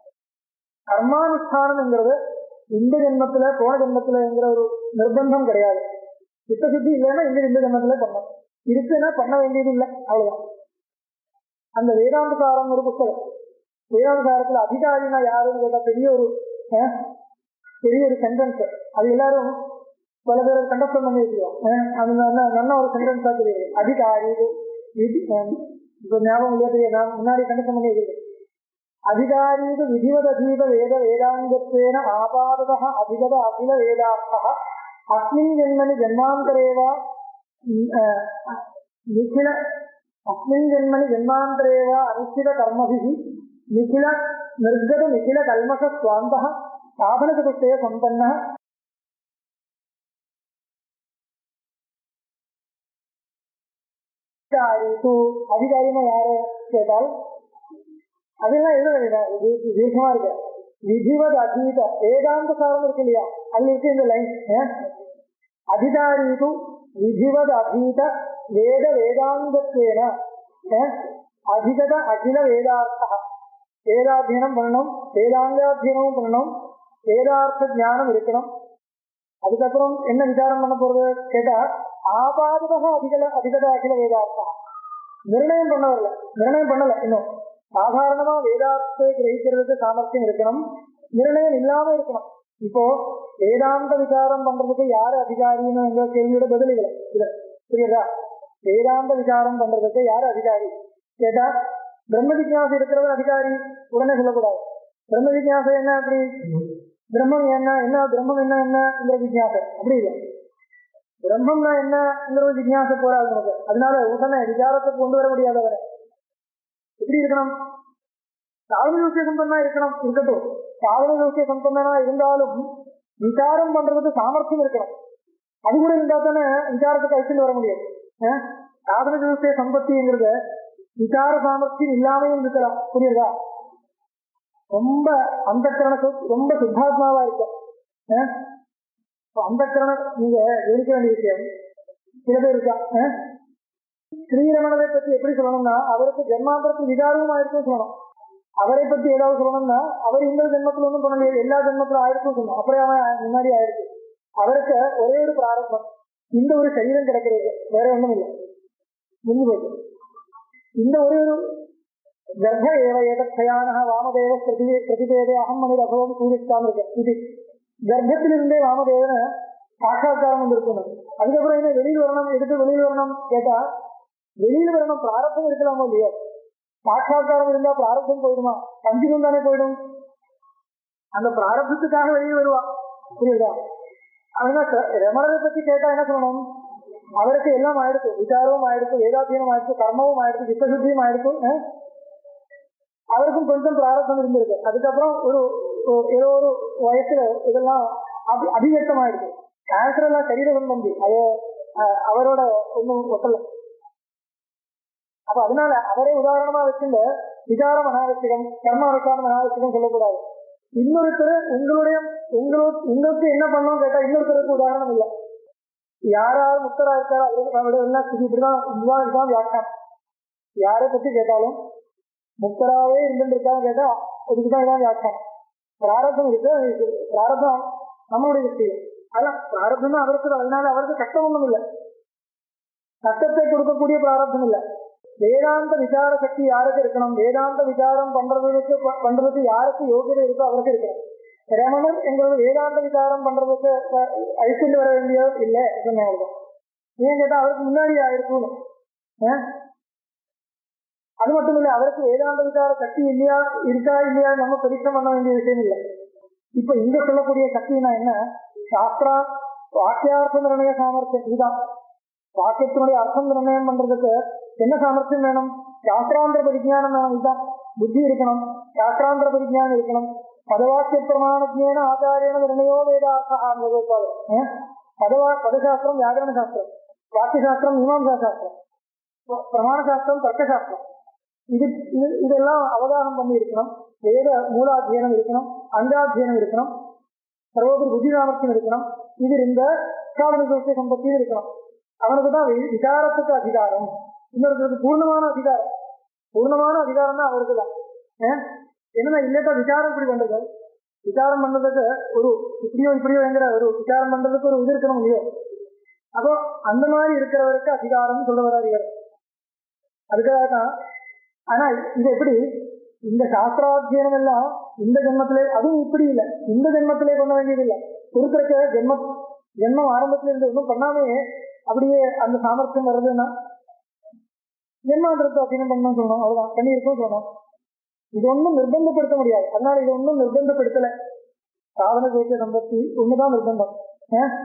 கர்மானுஷ்டானம்ங்கிறது இந்த ஜென்மத்துல போன ஜென்மத்துலங்கிற ஒரு நிர்பந்தம் கிடையாது சித்த சுத்தி இல்லைன்னா இந்த இந்த ஜென்மத்துல பண்ணணும் இருக்குன்னா பண்ண வேண்டியது இல்லை அவ்வளவுதான் அந்த வேதாந்த சாரம் ஒரு புத்தகம் வேதாந்த சாரத்துல அதிகாரினா யாருன்னு கேட்டா பெரிய ஒரு அஹ், பெரிய ஒரு சென்டென்ஸ் அது எல்லாரும் பல பேர் கண்டஸ்டம் பண்ணி வச்சுக்கோம் அஹ், அது நல்ல நல்ல ஒரு சென்டென்ஸா தெரியுது அதிகாரி விதி- அஹ், இப்ப ஞாபகம் இல்லையா தெரியும் நான் முன்னாடி கண்டஸ்டம் பண்ணி வச்சிருக்கேன் அதிகாரீது விதிவதீத வேத வேதாங்கத்வேன ஆபாதத அதிகத அகில வேதார்த்த அஸ்மின் ஜென்மனி ஜென்மாந்தரேவா ம், அஹ், நிఖில அஸ்மின் ஜென்மனி ஜென்மாந்தரேவா அனிச்சித கர்மபிः நிఖில நிர்கத நிఖில கல்மஷ ஸ்வாந்தः சாதனசதுஷ்டய சம்பன்னः அதிகாரி அதிகாரினா யாரு கேட்டால் அதெல்லாம் எழுத வேண்டாம் இது தீர்க்கமா இருக்கு விதிவத் அதீத வேதாந்த சாரம் இருக்கு இல்லையா அதுல இருக்கு இந்த லைன் அதிகாரிது விதிவத் அதீத வேத வேதாந்தத்வேன அஹ், அதிகத அகில வேதார்த்த வேதாத்தியனம் பண்ணணும் வேதாந்தாத்தியனமும் பண்ணணும் வேதார்த்த ஞானம் இருக்கணும் அதுக்கப்புறம் என்ன விசாரம் பண்ண போறது கேட்டா ஆபாதக அதிகல அதிகத அகில வேதார்த்தா நிர்ணயம் பண்ண வரல நிர்ணயம் பண்ணல இன்னும் சாதாரணமா வேதார்த்தத்தை கிரகிக்கிறதுக்கு சாமர்த்தியம் இருக்கணும் நிர்ணயம் இல்லாம இருக்கணும் இப்போ வேதாந்த விசாரம் பண்றதுக்கு யாரு அதிகாரின்னு என்ற கேள்வியோட பதில் இல்லை இது புரியுதா வேதாந்த விசாரம் பண்றதுக்கு யாரு அதிகாரி கேட்டா பிரம்ம ஜிக்யாசம் இருக்கிறவர் அதிகாரி உடனே சொல்லக்கூடாது பிரம்ம ஜிக்யாசம் என்ன அப்படி பிரம்மம் என்ன என்ன பிரம்மம் என்ன என்னங்கிற ஜிக்யாசை அப்படி இல்லை பிரம்மம்னா என்னங்கிற ஒரு ஜிக்யாசை போராது நமக்கு அதனால உடனே விசாரத்தை கொண்டு வர முடியாது அவரை எப்படி இருக்கணும் சாதன விஷய சம்பந்தமா இருக்கணும் இருக்கட்டும் சாதன விஷய சம்பந்தமா இருந்தாலும் விசாரம் பண்றதுக்கு சாமர்த்தியம் இருக்கணும் அது கூட இருந்தா தானே விசாரத்துக்கு அழைச்சிட்டு வர முடியும் அஹ்? சாதன விவசாய சம்பத்திங்கிறத விசார சாமர்த்தியம் இல்லாமையும் இருக்கலாம் புரியுதா ரொம்ப அந்த ரொம்ப சுத்தாத்மாவா இருக்கும் அஹ்? இப்ப அந்த நீங்க கவனிக்க வேண்டிய விஷயம் சில பேர் இருக்கா அஹ்? ஸ்ரீரமணரை பத்தி எப்படி சொல்லணும்னா அவருக்கு ஜென்மாந்தரத்தில் விகாரமும் ஆயிருக்கும் சொல்லணும் அவரை பத்தி ஏதாவது சொல்லணும்னா அவர் இந்த ஜென்மத்துல ஒன்றும் பண்ண முடியாது எல்லா ஜென்மத்திலும் ஆயிருக்கும் சொல்லணும் அப்படியே அவன் முன்னாடி ஆயிருக்கு அவருக்கு ஒரே ஒரு பிராரம்பம் இந்த ஒரு சரீரம் கிடைக்கிறது வேற ஒண்ணும் இல்லை முடிஞ்சு போயிட்டு இந்த ஒரே ஒரு கர்ப்ப ஏவ ஏதயானக வாமதேவ பிரதி பிரதிபேதே அகம் மனித அபவம் சூரியஸ்தாம் இருக்கு இது கர்ப்பத்திலிருந்தே வாமதேவனை சாட்சா்காரம் வந்திருக்கணும் அதுக்கப்புறம் என்ன வெளியில் வரணும் எதுக்கு வெளியில் வரணும் கேட்டா வெளியில் வரணும் பிராரத்தம் இருக்கலாமோ இல்லையோ சாட்சா்காரம் இருந்தா பிராரத்தம் போயிடுமா பஞ்சிகம் தானே போயிடும் அந்த பிராரத்தத்துக்காக வெளியே வருவா புரியுதா அவனா ரமணரை பத்தி கேட்டா என்ன சொல்லணும் அவருக்கு எல்லாம் ஆயிடுச்சு விசாரமும் ஆயிடுச்சு வேதாத்தியனம் ஆயிடுச்சு கர்மமும் ஆயிடுச்சு சித்தசுத்தியும் ஆயிடுச்சு அஹ்? அவருக்கும் கொஞ்சம் பிராரத்தம் இருந்திருக்கு அதுக்கப்புறம் ஒரு ஒரு- ஏதோ ஒரு வயசுல இதெல்லாம் அபி அபிவியக்தம் ஆயிடுச்சு கேன்சர் எல்லாம் சரீர சம்பந்தி அது அஹ், அவரோட ஒன்றும் ஒட்டல அப்ப அதனால அவரே உதாரணமா வச்சுங்க விசாரம் அனாவசியம் கர்ம அனுஷ்டானம் அனாவசியம் சொல்லக்கூடாது இன்னொருத்தர் உங்களுடைய உங்களுக்கு உங்களுக்கு என்ன பண்ணணும் கேட்டா இன்னொருத்தருக்கு உதாரணம் இல்லை யாராவது முக்தரா இருக்காரோ அவருக்கு அவருடைய என்ன ஸ்திதி இப்படிதான் இதுதான் இதுதான் வியாக்கியம் யாரை பத்தி கேட்டாலும் முக்தராவே இருந்துருக்கான்னு கேட்டா இதுக்குதான் இதான் வியாக்கியம் பிராரத்தம் இருக்கு அது இருக்கு. பிராரத்தம் நம்மளுடைய விஷயம் அதான் பிராரத்தம் தான் அவருக்கு அதனால அவருக்கு கஷ்டம் ஒண்ணும் இல்லை கஷ்டத்தை கொடுக்கக்கூடிய பிராரத்தம் இல்லை வேதாந்த விசார சக்தி யாருக்கு இருக்கணும் வேதாந்த விசாரம் பண்றதுக்கு பண்றதுக்கு யாருக்கு யோகியதை இருக்கோ அவருக்கு இருக்கணும் ரமணர் எங்களோட வேதாந்த விசாரம் பண்றதுக்கு அஹ், அழைச்சிட்டு வர வேண்டிய இல்லை சொன்னாங்க ஏன் கேட்டா அவருக்கு முன்னாடி ஆயிருக்கும் அஹ்? அது மட்டும் இல்ல அவருக்கு வேதாந்த விசார சக்தி இல்லையா இருக்கா இல்லையா நம்ம பரீட்சை பண்ண வேண்டிய விஷயம் இல்லை இப்ப இங்க சொல்லக்கூடிய சக்தினா என்ன சாஸ்திரா வாக்கியார்த்த நிர்ணய சாமர்த்தியம் இதுதான் வாக்கியத்தினுடைய அர்த்தம் நிர்ணயம் பண்றதுக்கு என்ன சாமர்த்தியம் வேணும் சாஸ்திராந்திர பரிஜானம் வேணும் இதுதான் புத்தி இருக்கணும் சாஸ்திராந்திர பரிஜானம் இருக்கணும் பதவாக்கிய பிரமாணஜேன ஆச்சாரியன நிர்ணயோ வேதார்த்தம் பதவா பதசாஸ்திரம் வியாகரண சாஸ்திரம் வாக்கியசாஸ்திரம் மீமாம்சா சாஸ்திரம் பிர- பிரமாண சாஸ்திரம் தர்க்க சாஸ்திரம் இது இது இதெல்லாம் அவதானம் பண்ணி இருக்கணும் வேத மூலாத்தியனம் இருக்கணும் அங்காத்தியனம் இருக்கணும் சர்வோபரி புத்தி சாமர்த்தியம் இருக்கணும் இது இருந்த சாதன தோஷ சம்பத்தியும் இருக்கணும் அவனுக்கு தான் வி- விசாரத்துக்கு அதிகாரம் இன்னொருத்தருக்கு பூர்ணமான அதிகாரம் பூர்ணமான அதிகாரம் தான் அவருக்கு தான் ஏன்? என்னன்னா இல்லட்டா விசாரம் இப்படி பண்றது விசாரம் பண்றதுக்கு ஒரு இப்படியோ இப்படியோங்கிற ஒரு விசாரம் பண்றதுக்கு ஒரு இது இருக்கணும் இல்லையோ அப்போ அந்த மாதிரி இருக்கிறவருக்கு அதிகாரம் சொல்ல வராது இவர் அதுக்காக தான் ஆனா இது எப்படி இந்த சாஸ்திராத்தியனம் எல்லாம் இந்த ஜென்மத்திலே அதுவும் இப்படி இல்லை இந்த ஜென்மத்திலே பண்ண வேண்டியது இல்லை ஒருத்தருக்கு ஜென்ம ஜென்மம் ஆரம்பத்துல இருந்து ஒன்றும் பண்ணாமே அப்படியே அந்த சாமர்த்தியம் வருதுன்னா ஜென்மாந்திரத்தை அத்தியனம் பண்ணணும் சொல்லணும் அவ்வளவுதான் பண்ணியிருக்கோம் சொல்லணும் இது ஒன்றும் நிர்பந்தப்படுத்த முடியாது அதனால இது ஒன்றும் நிர்பந்தப்படுத்தல சாதன தோஷ சம்பத்தி ஒண்ணுதான் நிர்பந்தம் ஏன்?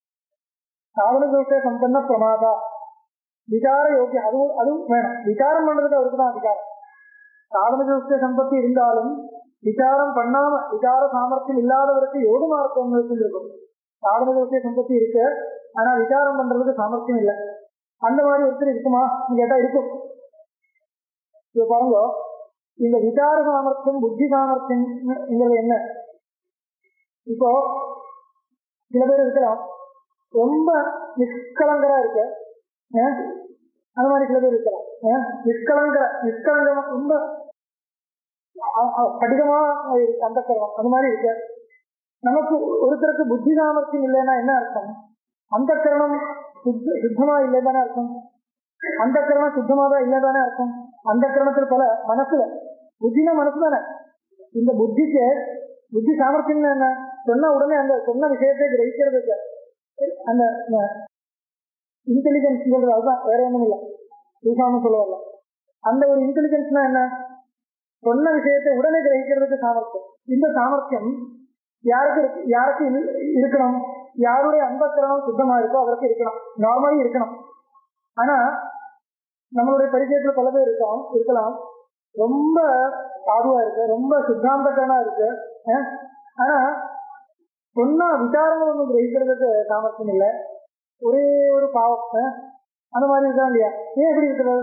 சாதன தோஷ சம்பன்ன பிரமாதா விசார யோக்கியம் அதுவும் அதுவும் வேணும் விசாரம் பண்றதுக்கு அவருக்கு தான் அதிகாரம் சாதன தோஷ சம்பத்தி இருந்தாலும் விசாரம் பண்ணாம விசார சாமர்த்தியம் இல்லாதவருக்கு யோக மார்க்கம் இருக்கும் சாதன தோஷ சம்பத்தி இருக்கு ஆனா விசாரம் பண்றதுக்கு சாமர்த்தியம் இல்லை அந்த மாதிரி ஒருத்தர் இருக்குமா கேட்டா இருக்கும் இப்ப பாருங்க இந்த விசார சாமர்த்தியம் புத்தி சாமர்த்தியம்ங்கிறது என்ன இப்போ சில பேர் இருக்கலாம் ரொம்ப நிஷ்கலங்கரா இருக்கு ஏன்? அந்த மாதிரி சில பேர் இருக்கலாம் ஏன்? நிஷ்கலங்கர நிஷ்கலங்கமா ரொம்ப அ- அ- கடினமா இருக்கு அந்த கரணம் அந்த மாதிரி இருக்கு நமக்கு ஒருத்தருக்கு புத்தி சாமர்த்தியம் இல்லைன்னா என்ன அர்த்தம் அந்த கரணம் சுத்த சுத்தமா இல்லைதானே அர்த்தம் அந்த கரணம் சுத்தமா தான் இல்லைதானே அர்த்தம் அந்த கரணத்தில் பல மனசுல புத்தினா மனசு தானே இந்த புத்திக்கு புத்தி சாமர்த்தியம் என்ன சொன்ன உடனே அந்த சொன்ன விஷயத்தை கிரகிக்கிறதுக்கு அந்த இன்டெலிஜென்ஸ் அதுதான் வேற ஒண்ணும் இல்லை ஈசாம சொல்ல வரல அந்த ஒரு இன்டெலிஜென்ஸ்னா என்ன சொன்ன விஷயத்தை உடனே கிரகிக்கிறதுக்கு சாமர்த்தியம் இந்த சாமர்த்தியம் யாருக்கு இருக்கு- யாருக்கு இரு- இருக்கணும் யாருடைய அன்பக்கரணம் சுத்தமா இருக்கோ அவருக்கு இருக்கணும் நார்மலி இருக்கணும் ஆனா நம்மளுடைய பரிச்சயத்துல பல பேர் இருக்கோம் இருக்கலாம் ரொம்ப சாதுவா இருக்கு ரொம்ப சித்தாந்தக்கரனா இருக்கு அஹ், ஆனா சொன்னா விசாரங்கள் ஒன்றும் கிரகிக்கிறதுக்கு சாமர்த்தியம் இல்லை ஒரே ஒரு பாவம் ஆ? அந்த மாதிரி இருக்கா இல்லையா ஏன் எப்படி இருக்கிறது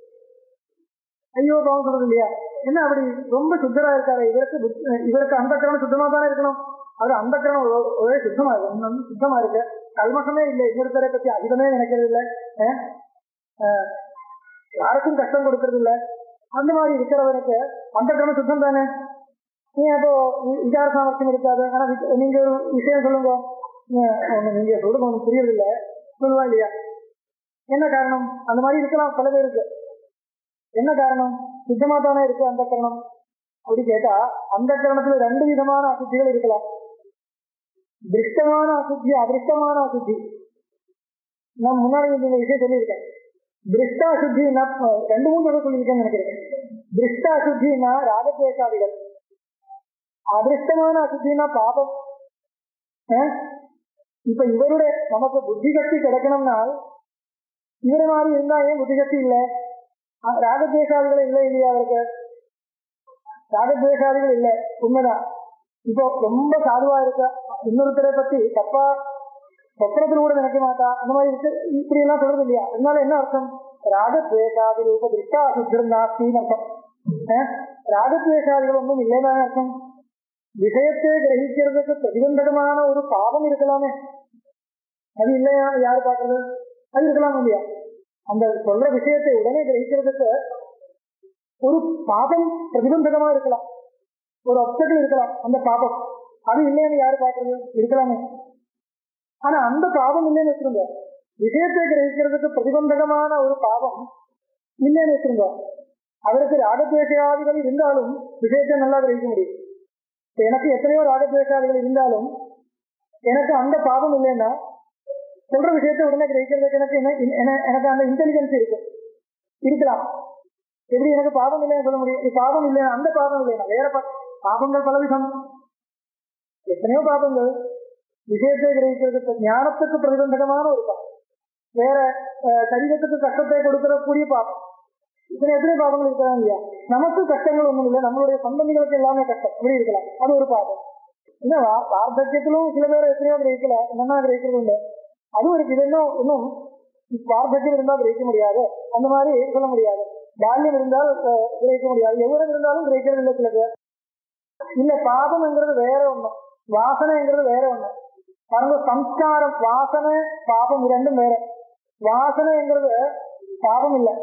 ஐயோ பாவம் சொல்றது இல்லையா என்ன அப்படி ரொம்ப சுத்தரா இருக்காரு இவருக்கு புத்தி- இவருக்கு அந்த கிரமம் சுத்தமா தானே இருக்கணும் அது அந்த கிரமம் ஒ- ஒரே சுத்தமா இருக்கு ஒண்ணு சுத்தமா இருக்கு கல்மஷமே இல்லை இன்னொருத்தரை பத்தி அதிகமே நினைக்கிறது இல்லை ஆ? ஆ, யாருக்கும் கஷ்டம் கொடுக்கறது இல்லை அந்த மாதிரி இருக்கிறவனுக்கு அந்த கிரமம் சுத்தம் தானே ஏன் அப்போ வி- விசார சாமர்த்தியம் இருக்காது ஆனா வி- நீங்க ஒரு விஷயம் சொல்லுங்க ஏன் ஒண்ணு நீங்க சொல்றது ஒண்ணு புரியறது இல்ல சொல்லுவா இல்லையா என்ன காரணம் அந்த மாதிரி இருக்கலாம் பல பேருக்கு என்ன காரணம் சுத்தமா தானே இருக்கு அந்த கரணம் அப்படி கேட்டா அந்த கரணத்துல ரெண்டு விதமான அசுத்திகள் இருக்கலாம் திருஷ்டமான அசுத்தி அதிருஷ்டமான அசுத்தி நான் முன்னாடி இந்த விஷயம் சொல்லியிருக்கேன் திருஷ்டா சுத்தின்னா ரெண்டு மூணு தடவை சொல்லியிருக்கேன்னு நினைக்கிறேன் திருஷ்டா சுத்தின்னா ராகத்வேஷாதிகள் அதிருஷ்டமான அசுத்தின்னா பாபம் அஹ்? இப்ப இவருடைய நமக்கு புத்தி சக்தி கிடைக்கணும்னா இவரை மாதிரி இருந்தா ஏன் புத்தி சக்தி இல்லை அஹ் ராகத்வேஷாதிகள் இல்லை இல்லையா அவருக்கு ராகத்வேஷாதிகள் இல்லை உண்மைதான் இப்போ ரொம்ப சாதுவா இருக்க இன்னொருத்தரை பத்தி தப்பா சொப்பனத்தில் கூட நினைக்க மாட்டா அந்த மாதிரி இருக்கு இப்படி எல்லாம் சொல்றது இல்லையா அதனால என்ன அர்த்தம் ராகத்வேஷாதி ரூப திருஷ்டா சுத்திரம் நாஸ்தின்னு அர்த்தம் அஹ்? ராகத்வேஷாதிகள் ஒன்றும் இல்லைன்னு அர்த்தம் விஷயத்தை கிரகிக்கிறதுக்கு பிரதிபந்தகமான ஒரு பாவம் இருக்கலாமே அது இல்லையா யாரு பாக்குறது அது இருக்கலாம் இல்லையா அந்த சொல்ற விஷயத்தை உடனே கிரகிக்கிறதுக்கு ஒரு பாபம் பிரதிபந்தகமா இருக்கலாம் ஒரு அப்செட்டில் இருக்கலாம் அந்த பாபம் அது இல்லைன்னு யாரு பாக்குறது இருக்கலாமே ஆனா அந்த பாவம் இல்லைன்னு வச்சிருங்க விஷயத்தை கிரகிக்கிறதுக்கு பிரதிபந்தகமான ஒரு பாவம் இல்லைன்னு வச்சிருங்க அவருக்கு ராகத்வேஷாதிகள் இருந்தாலும் விஷயத்தை நல்லா கிரகிக்க முடியும் இப்ப எனக்கு எத்தனையோ ராகத்வேஷாதிகள் இருந்தாலும் எனக்கு அந்த பாவம் இல்லைன்னா சொல்ற விஷயத்தை உடனே கிரகிக்கிறதுக்கு எனக்கு என்ன என்ன- எனக்கு அந்த இன்டெலிஜென்ஸ் இருக்கு இருக்கலாம் எப்படி எனக்கு பாவம் இல்லைன்னு சொல்ல முடியும் இது பாவம் இல்லையா அந்த பாவம் இல்லையா வேற பா- பாவங்கள் பலவிதம் எத்தனையோ பாவங்கள் விஷயத்தை கிரகிக்கிறதுக்கு ஞானத்துக்கு பிரதிபந்தகமான ஒரு பாவம் வேற அஹ், சரீரத்துக்கு கஷ்டத்தை கொடுக்கக்கூடிய பாவம் இத்தனை எத்தனை பாவங்கள் இருக்கலாம் இல்லையா நமக்கு கஷ்டங்கள் ஒண்ணும் இல்லை நம்மளுடைய சம்பந்திகளுக்கு எல்லாமே கஷ்டம் இப்படி இருக்கலாம் அது ஒரு பாவம் என்ன வா- வார்த்தக்கியத்திலும் சில பேர் எத்தனையோ கிரகிக்கல என்னன்னா கிரகிக்கிறது உண்டு அதுவும் இருக்கு இது இன்னும் இன்னும் வார்த்தக்கியம் இருந்தால் கிரகிக்க முடியாது அந்த மாதிரி சொல்ல முடியாது பால்யம் இருந்தால் அஹ், கிரகிக்க முடியாது எவ்வளவு இருந்தாலும் கிரகிக்கிறது இல்லை சில பேர் இல்ல பாபம்ங்கிறது வேற ஒண்ணு வாசனைங்கிறது வேற ஒண்ணு பாருங்க சம்ஸ்காரம் வாசனை பாபம் இரண்டும் வேற வாசனைங்கிறது பாபம் இல்ல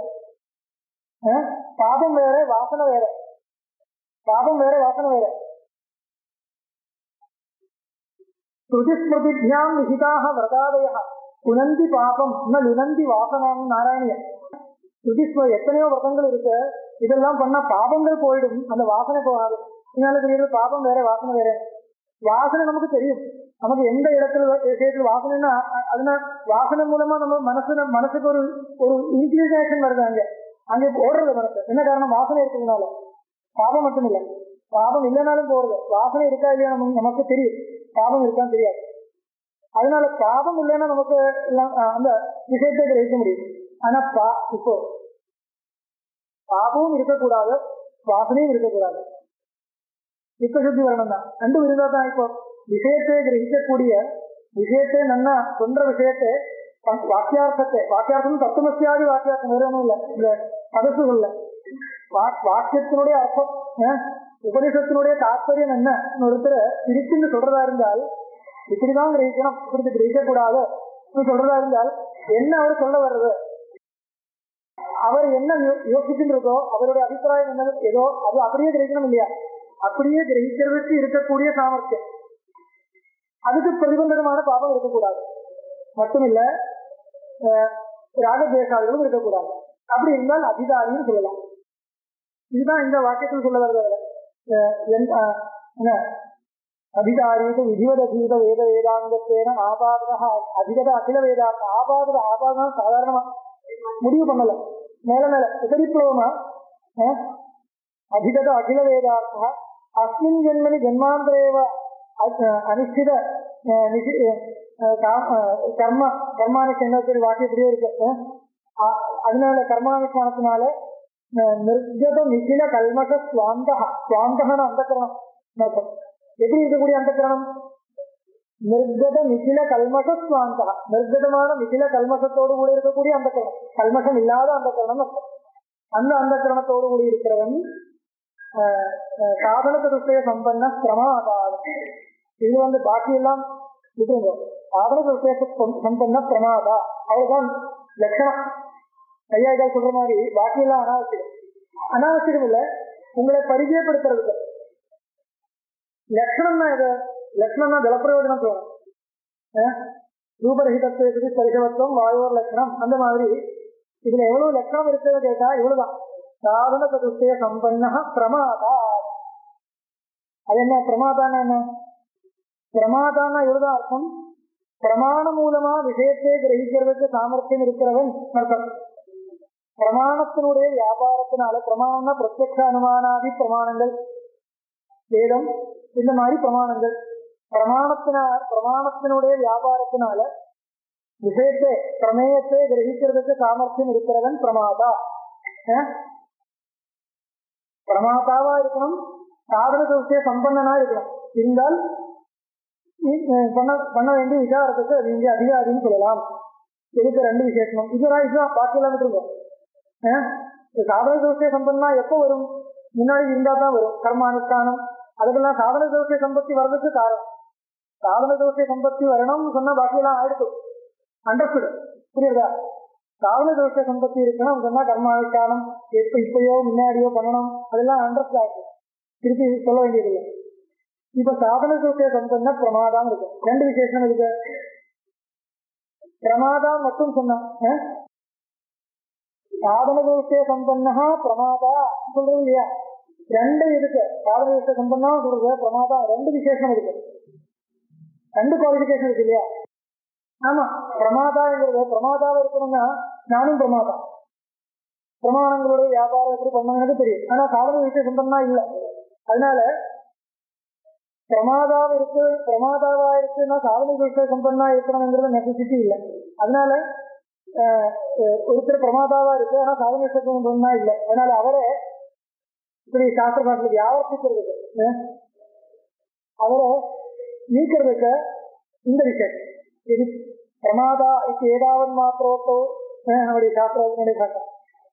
அஹ், பாபம் வேற வாசனை வேற பாபம் வேற வாசனை வேற ஸ்ருதிஸ்மிருதிபியாம் விஹிதாக விரதாதய புனந்தி பாபம் ந லுனந்தி வாசனாம் நாராயணிய ஸ்ருதிஸ்ம எத்தனையோ விரதங்கள் இருக்கு இதெல்லாம் பண்ணா பாபங்கள் போயிடும் அந்த வாசனை போகாது இதனால தெரியுது பாபம் வேற வாசனை வேற வாசனை நமக்கு தெரியும் நமக்கு எந்த இடத்துல வ- விஷயத்துல வாசனைன்னா அ- அதனால வாசனை மூலமா நம்ம மனசு மனசுக்கு ஒரு ஒரு இன்க்ளினேஷன் வருது அங்க அங்கே ஓடுறது மனசு என்ன காரணம் வாசனை இருக்கிறதுனால பாபம் மட்டும் இல்லை பாபம் இல்லைனாலும் போறது வாசனை இருக்கா இல்லையா நமக்கு நமக்கு தெரியும் பாபம் இருக்கான்னு தெரியாது அதனால பாபம் இல்லைன்னா நமக்கு எல்லாம், அஹ், அந்த விஷயத்தை கிரகிக்க முடியும் ஆனா பா இப்போ பாபமும் இருக்கக்கூடாது வாசனையும் இருக்கக்கூடாது சித்த சுத்தி வரணும் தான் ரெண்டும் இருந்தா தான் இப்போ விஷயத்தை கிரகிக்கக்கூடிய விஷயத்தை நன்னா சொல்ற விஷயத்தை ப- வாக்கியார்த்தத்தை வாக்கியார்த்தம் தத்துவசியாதி வாக்கியார்த்தம் வேற ஒன்றும் இல்லை இந்த பதசுகள்ல வா- வாக்கியத்தினுடைய அர்த்தம் அஹ், உபனிஷத்தினுடைய தாற்பயம் என்ன ஒருத்தர் பிரிச்சுன்னு சொல்றதா இருந்தால் இப்படிதான் கிரகிக்கணும் இப்படி கிரகிக்க கூடாது சொல்றதா இருந்தால் என்ன அவர் சொல்ல வர்றது அவர் என்ன யோ- யோசிச்சுட்டு இருக்கோ அவருடைய அபிப்பிராயம் என்ன ஏதோ அது அப்படியே கிரகிக்கணும் இல்லையா அப்படியே கிரகிக்கிறதுக்கு இருக்கக்கூடிய சாமர்த்தியம் அதுக்கு பிரதிபந்தகமான பாவம் இருக்கக்கூடாது மட்டுமில்ல அஹ், ராகத்வேஷாதிகளும் இருக்கக்கூடாது அப்படி இருந்தால் அதிகாரின்னு சொல்லலாம் இதுதான் இந்த வாக்கியத்தில் சொல்ல வருது அஹ், எந்த- அஹ், என்ன அதிகாரீக விதிவதீத வேத வேதாங்கத்தேன ஆபாதக அதிகத அகில வேதாந்த ஆபாதக ஆபாதம் சாதாரணமா முடிவு பண்ணல மேல மேல உபரிப்ளவமா அஹ், அதிகத அகில வேதார்த்தா அஸ்மின் ஜென்மனி ஜென்மாந்தரேவ அ- அனிஷ்டித அஹ், நிஷி- அஹ், கா- அஹ், கர்ம கர்மானுஷ்டான வாக்கியத்திலேயே இருக்கு அஹ், அ- அதனால கர்மானுஷ்டானத்தினால அஹ், நிர்கத நிகில கல்மஷ சுவாந்தக சுவாந்தகன அந்த கரணம் அர்த்தம் எப்படி இருக்கக்கூடிய அந்த கரணம் நிர்கத மிசில கல்மஷ சுவாந்தா நிர்கதமான மிசில கல்மஷத்தோடு கூட இருக்கக்கூடிய அந்த கரணம் கல்மஷம் இல்லாத அந்த கரணம் அர்த்தம். அந்த அந்த கரணத்தோடு கூடி இருக்கிறவன் ஆஹ், ஆஹ், சாதன திருஷ்டைய சம்பன்ன பிரமாதாது இது வந்து பாக்கி எல்லாம் விட்டுருங்க சாதன திருஷ்டைய சம்பன்ன பிரமாதா அவ்வளவுதான் லட்சணம் ஐயா இதா சொல்ற மாதிரி பாக்கி எல்லாம் அனாவசியம் அனாவசியம் இல்ல உங்களை பரிச்சயப்படுத்துறதுக்கு லட்சணம்னா எது லட்சணம்னா ஜலப்பிரயோஜனம் சொல்லணும் அஹ் ரூபரகிதத்துவ பரிசவத்துவம் வாயோர் லட்சணம் அந்த மாதிரி இதுல எவ்வளவு லட்சணம் இருக்குன்னு கேட்டா இவ்வளவுதான் சாதன சதுஷ்டய சம்பன்ன பிரமாதா அது என்ன பிரமாதான என்ன பிரமாதான இவ்வளவுதான் அர்த்தம் பிரமாணம் மூலமா விஷயத்தை கிரகிக்கிறதுக்கு சாமர்த்தியம் இருக்கிறவன் அர்த்தம் பிரமாணத்தினுடைய வியாபாரத்தினால பிரமாணம்னா பிரத்யக்ஷ அனுமானாதி பிரமாணங்கள் வேதம் இந்த மாதிரி பிரமாணங்கள் பிரமாணத்தினா பிரமாணத்தினுடைய வியாபாரத்தினால விஷயத்தை பிரமேயத்தை கிரகிக்கிறதுக்கு சாமர்த்தியம் இருக்கிறவன் பிரமாதா அஹ்? பிரமாதாவா இருக்கணும் சாதன சௌசிய சம்பன்னனா இருக்கணும் இருந்தால் இ- அஹ் பண்ண பண்ண வேண்டிய விசாரத்துக்கு அது இங்கே அதிகாரின்னு சொல்லலாம் இதுக்கு ரெண்டு விசேஷம் இதுதான் இதுதான் பாக்கி எல்லாம் விட்டுருங்க அஹ்? இந்த சாதன சௌசிய சம்பன்னா எப்போ வரும் முன்னாடி இருந்தா தான் வரும் கர்மானுஷ்டானம் அதுக்கெல்லாம் சாதன சௌசிய சம்பத்தி வர்றதுக்கு காரணம் சாதன தோஷ சம்பத்தி வரணும்னு சொன்னா பாக்கியெல்லாம் ஆயிடுச்சு அண்டர்ஸ்டுட் புரியுதா சாதன தோஷ சம்பத்தி இருக்கணும் சொன்னா கர்மானுஷ்டானம் எப்ப இப்பயோ முன்னாடியோ பண்ணணும் அதெல்லாம் அண்டர்ஸ்ட் ஆயிடுச்சு திருப்பி சொல்ல வேண்டியதில்லை இப்ப சாதன தோஷ சம்பந்த பிரமாதம் இருக்கு ரெண்டு விசேஷம் இருக்கு பிரமாதம் மட்டும் சொன்னா அஹ்? சாதன தோஷ சம்பன்னா பிரமாதா சொல்றது இல்லையா ரெண்டு இருக்கு சாதன தோஷ சம்பன்னா சொல்றது பிரமாதா ரெண்டு விசேஷம் இருக்கு ரெண்டு குவாலிபிகேஷன் இருக்கு இல்லையா ஆமா பிரமாதாங்கிறது பிரமாதாவா இருக்கணும்னா நானும் பிரமாதா பிரமாணங்களுடைய வியாபாரம் எப்படி பண்ணணும்னு தெரியும் ஆனா சாதன விஷய சம்பந்தமா இல்ல அதனால பிரமாதாவா இருக்கு பிரமாதாவா இருக்குன்னா சாதன விஷய சம்பந்தமா இருக்கணுங்கிறது நெசசிட்டி இல்லை அதனால ஆஹ், அஹ், ஒருத்தர் பிரமாதாவா இருக்கு ஆனா சாதன விஷய சம்பந்தமா இல்லை அதனால அவரே இப்படி சாஸ்திர பாட்டில் வியாவர்த்திக்கிறதுக்கு அஹ், அவரை நீக்கிறதுக்கு இந்த விசேஷம் இது பிரமாதா இது ஏதாவது மாத்திரோட்டோ நம்முடைய சாஸ்திரத்தினுடைய பாட்டம்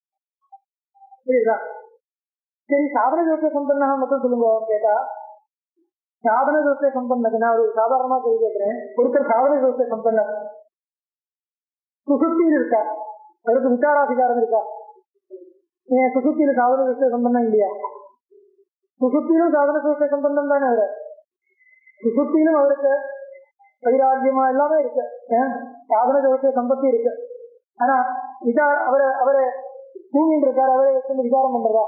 புரியுதா சரி சாதன தோஷ சம்பந்தா மட்டும் சொல்லுங்க கேட்டா சாதன தோஷ சம்பந்தம் நான் ஒரு சாதாரணமா கேள்வி கேட்கிறேன் ஒருத்தர் சாதன தோஷ சம்பந்தம் சுசுப்தியில் இருக்கா அவருக்கு விசாராதிகாரம் இருக்கா ஏன் சுசுப்தியில சாதன தோஷ சம்பந்தம் இல்லையா சுசுப்தியிலும் சாதன தோஷ சம்பந்தம் தானே அவரு சுசுப்தியிலும் அவருக்கு வைராக்கியமா எல்லாமே இருக்கு ஏன்? சாதன தோஷ சம்பத்தி இருக்கு ஆனா விசார அவரை அவரை தூங்கிட்டு இருக்காரு அவரை வச்சு விசாரம் பண்றதா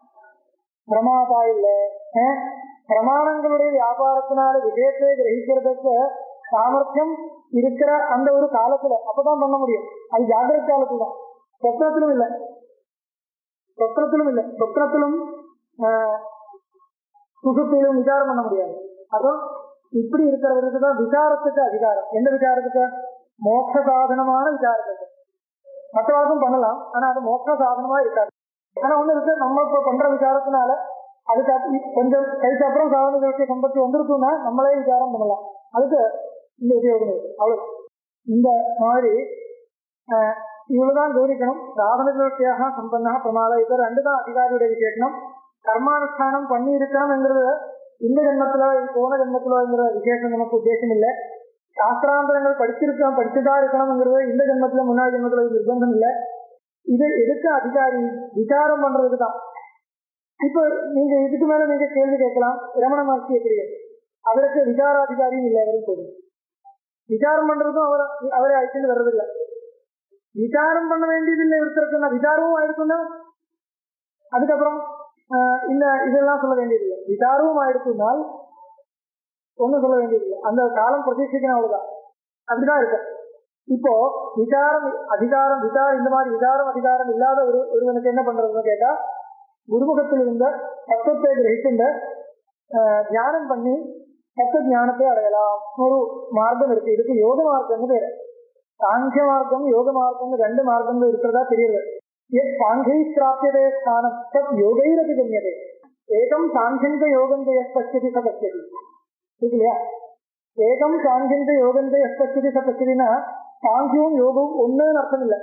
பிரமாதா இல்ல ஏன்? பிரமாணங்களுடைய வியாபாரத்தினால விஷயத்தை கிரகிக்கிறதுக்கு சாமர்த்தியம் இருக்கிற அந்த ஒரு காலத்துல அப்பதான் பண்ண முடியும் அது ஜாகிரத காலத்துல தான் சொப்னத்திலும் இல்லை சொப்னத்திலும் இல்லை சொப்னத்திலும் ஆஹ், சுசுப்தியிலும் விசாரம் பண்ண முடியாது அதோ இப்படி இருக்கிறவருக்கு தான் விசாரத்துக்கு அதிகாரம் எந்த விசாரத்துக்கு மோட்ச சாதனமான விசாரத்துக்கு மற்றவர்களும் பண்ணலாம் ஆனா அது மோட்ச சாதனமா இருக்காது ஆனா ஒண்ணு இருக்கு நம்ம இப்ப பண்ற விசாரத்தினால அதுக்கு அப்~ கொஞ்சம் கழிச்ச அப்புறம் சாதன விஷய சம்பத்தி வந்திருக்குன்னா நம்மளே விசாரம் பண்ணலாம் அதுக்கு இந்த உபயோகம் இருக்கு அவ்வளவு இந்த மாதிரி ஆஹ், இவ்வளவுதான் கவனிக்கணும் சாதன விஷயாக சம்பந்தா பிரமாத இது ரெண்டு தான் அதிகாரியுடைய விசேஷனம் கர்மானுஷ்டானம் பண்ணி இருக்கணும்ங்கிறது இந்த ஜென்மத்துல போன ஜென்மத்துலங்கிற விசேஷம் நமக்கு உத்தேசம் இல்லை சாஸ்திராந்தரங்கள் படிச்சிருக்கோம் படிச்சுதான் இருக்கணுங்கிறது இந்த ஜென்மத்துல முன்னாடி ஜென்மத்துல இது நிர்பந்தம் இல்லை இது எதுக்கு அதிகாரி விசாரம் பண்றதுக்கு தான் இப்ப நீங்க இதுக்கு மேல நீங்க கேள்வி கேட்கலாம் ரமண மகர்ஷி எப்படி அவருக்கு விசாராதிகாரியும் இல்லை அவரும் தெரியும் விசாரம் பண்றதும் அவர் அவரை அழைச்சிட்டு வர்றதில்லை விசாரம் பண்ண வேண்டியதில்லை ஒருத்தருக்கு நான் விசாரமும் ஆயிருக்குன்னா அதுக்கப்புறம் ஆஹ் இந்த இதெல்லாம் சொல்ல வேண்டியதில்லை விசாரமும் ஆயிடுச்சுனால் ஒண்ணும் சொல்ல வேண்டியதில்லை அந்த காலம் பிரதீட்சிக்கணும் அவ்வளவுதான் அப்படிதான் இருக்கு இப்போ விசாரம் அதிகாரம் விசாரம் இந்த மாதிரி விசாரம் அதிகாரம் இல்லாத ஒரு ஒருவனுக்கு என்ன பண்றதுன்னு கேட்டா குருமுகத்தில் இருந்த தத்துவத்தை கிரகிக்கின்ற ஆஹ், தியானம் பண்ணி தத்துவ ஞானத்தை அடையலாம் ஒரு மார்க்கம் இருக்கு இதுக்கு யோக மார்க்கம்னு பேரு சாங்கிய மார்க்கம் யோக மார்க்கம் ரெண்டு மார்க்கங்கள் இருக்கிறதா தெரியுது எத் சாங்கை பிராப்தியதே ஸ்தானம் தத் யோகைரபி கண்யதே ஏகம் சாங்கியங்க யோகம் எஸ் பசியதி ச பசியதி இருக்கு இல்லையா ஏகம் சாங்கியந்த யோகந்த எஸ்பச்சதி சப்பச்சதினா சாங்கியവും யோகവും ஒண்ணுன்னு அர்த்தம் இல்லை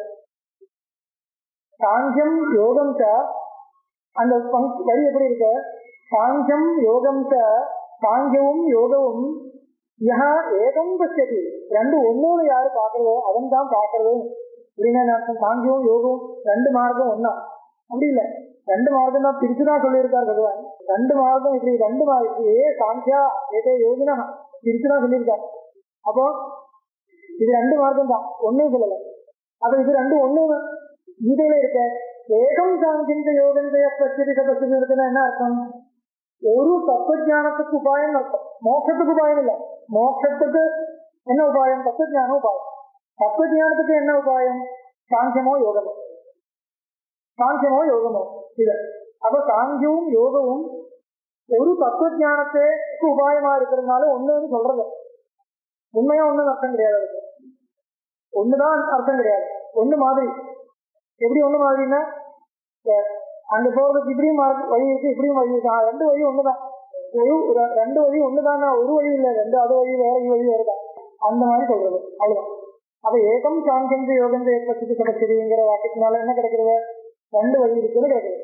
சாங்கியம் யோகம் ச அந்த பங்க் வரி எப்படி இருக்கு சாங்கியம் யோகம் ச சாங்கியவும் யோகവും யஹா ஏகம் பச்சதி ரெண்டு ஒன்னோடு யாரு பாக்குறதோ அவன் தான் பாக்குறது அப்படின்னா என்ன அர்த்தம் சாங்கியவும் யோகവും ரெண்டு மார்க்கம் ஒன்னா அப்படி இல்லை ரெண்டு மார்க்கம் தான் பிரிச்சுதான் சொல்லியிருக்காரு பகவான் ரெண்டு மார்க்கம் இப்படி ரெண்டு மார்க்கம் ஏ சாங்கியா ஏதே யோகினா பிரிச்சுதான் சொல்லியிருக்காரு அப்போ இது ரெண்டு மார்க்கம் தான் ஒன்னும் சொல்லல அப்ப இது ரெண்டு ஒண்ணு கீதையில இருக்க ஏகம் சாங்கிந்த யோகந்தைய பிரச்சனை பத்தி இருக்குன்னா என்ன அர்த்தம் ஒரு தத்துவஞானத்துக்கு உபாயம் அர்த்தம் மோட்சத்துக்கு உபாயம் இல்ல மோட்சத்துக்கு என்ன உபாயம் தத்துவஞான உபாயம் தத்துவஞானத்துக்கு என்ன உபாயம் சாங்கியமோ யோகமோ சாங்கியமோ யோகமோ இது அப்ப சாங்கியവും யோகവും ஒரு தத்துவஞானத்துக்கு உபாயமா இருக்கிறதுனால ஒண்ணுன்னு சொல்றது உண்மையா ஒண்ணும் அர்த்தம் கிடையாது அதுக்கு ஒண்ணுதான் அர்த்தம் கிடையாது ஒண்ணு மாதிரி எப்படி ஒண்ணு மாதிரின்னா அஹ் அங்க போறதுக்கு இப்படியும் மார்க் வழி இருக்கு இப்படியும் வழி இருக்கு ஆ, ரெண்டு வழி ஒண்ணுதான் ஒரு ஒரு- ரெண்டு வழி ஒண்ணுதான் ஒரு வழி இல்ல ரெண்டு அது வழி வேற இ வழி வேற தான் அந்த மாதிரி சொல்றது அவ்வளவுதான் அப்ப ஏகம் சாங்கியந்த யோகந்த ஏற்படுத்தி கிடைச்சிருங்கிற வாக்கியத்தினால என்ன கிடைக்கிறது ரெண்டு வழி இருக்குன்னு கிடைக்கிறது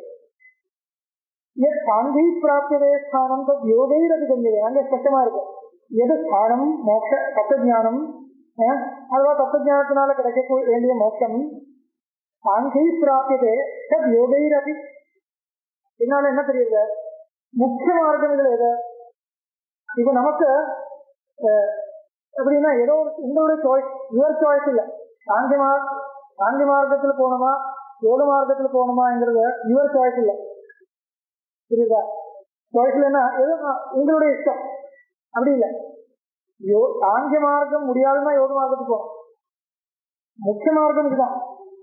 எத் சாங்கி பிராப்தியதே ஸ்தானம் தத் யோகைரது கொஞ்சம் அங்க ஸ்பஷ்டமா இருக்கு எது ஸ்தானம் மோட்ச தத்துவஞானம் அஹ், அதுவா தத்துவஞானத்தினால கிடைக்க வேண்டிய மோட்சம் சாங்கை பிராப்தியதே தத் யோகைரபி இதனால என்ன தெரியுது முக்கிய மார்க்கம் இதுல எது இப்ப நமக்கு அஹ், எப்படின்னா ஏதோ ஒரு உங்களுடைய சாய்ஸ் யுவர் சாய்ஸ் இல்ல சாந்தி மார்க் சாந்தி மார்க்கத்துல போகணுமா யோக மார்க்கத்துல போகணுமாங்கிறது யுவர் சாய்ஸ் இல்ல புரியுதா சாய்ஸ்லன்னா ஏதோ நான் உங்களுடைய இஷ்டம் அப்படி இல்ல யோ சாங்கிய மார்க்கம் முடியாதுன்னா யோக மார்க்கத்துக்கு போகணும் முக்கிய மார்க்கம் இதுதான்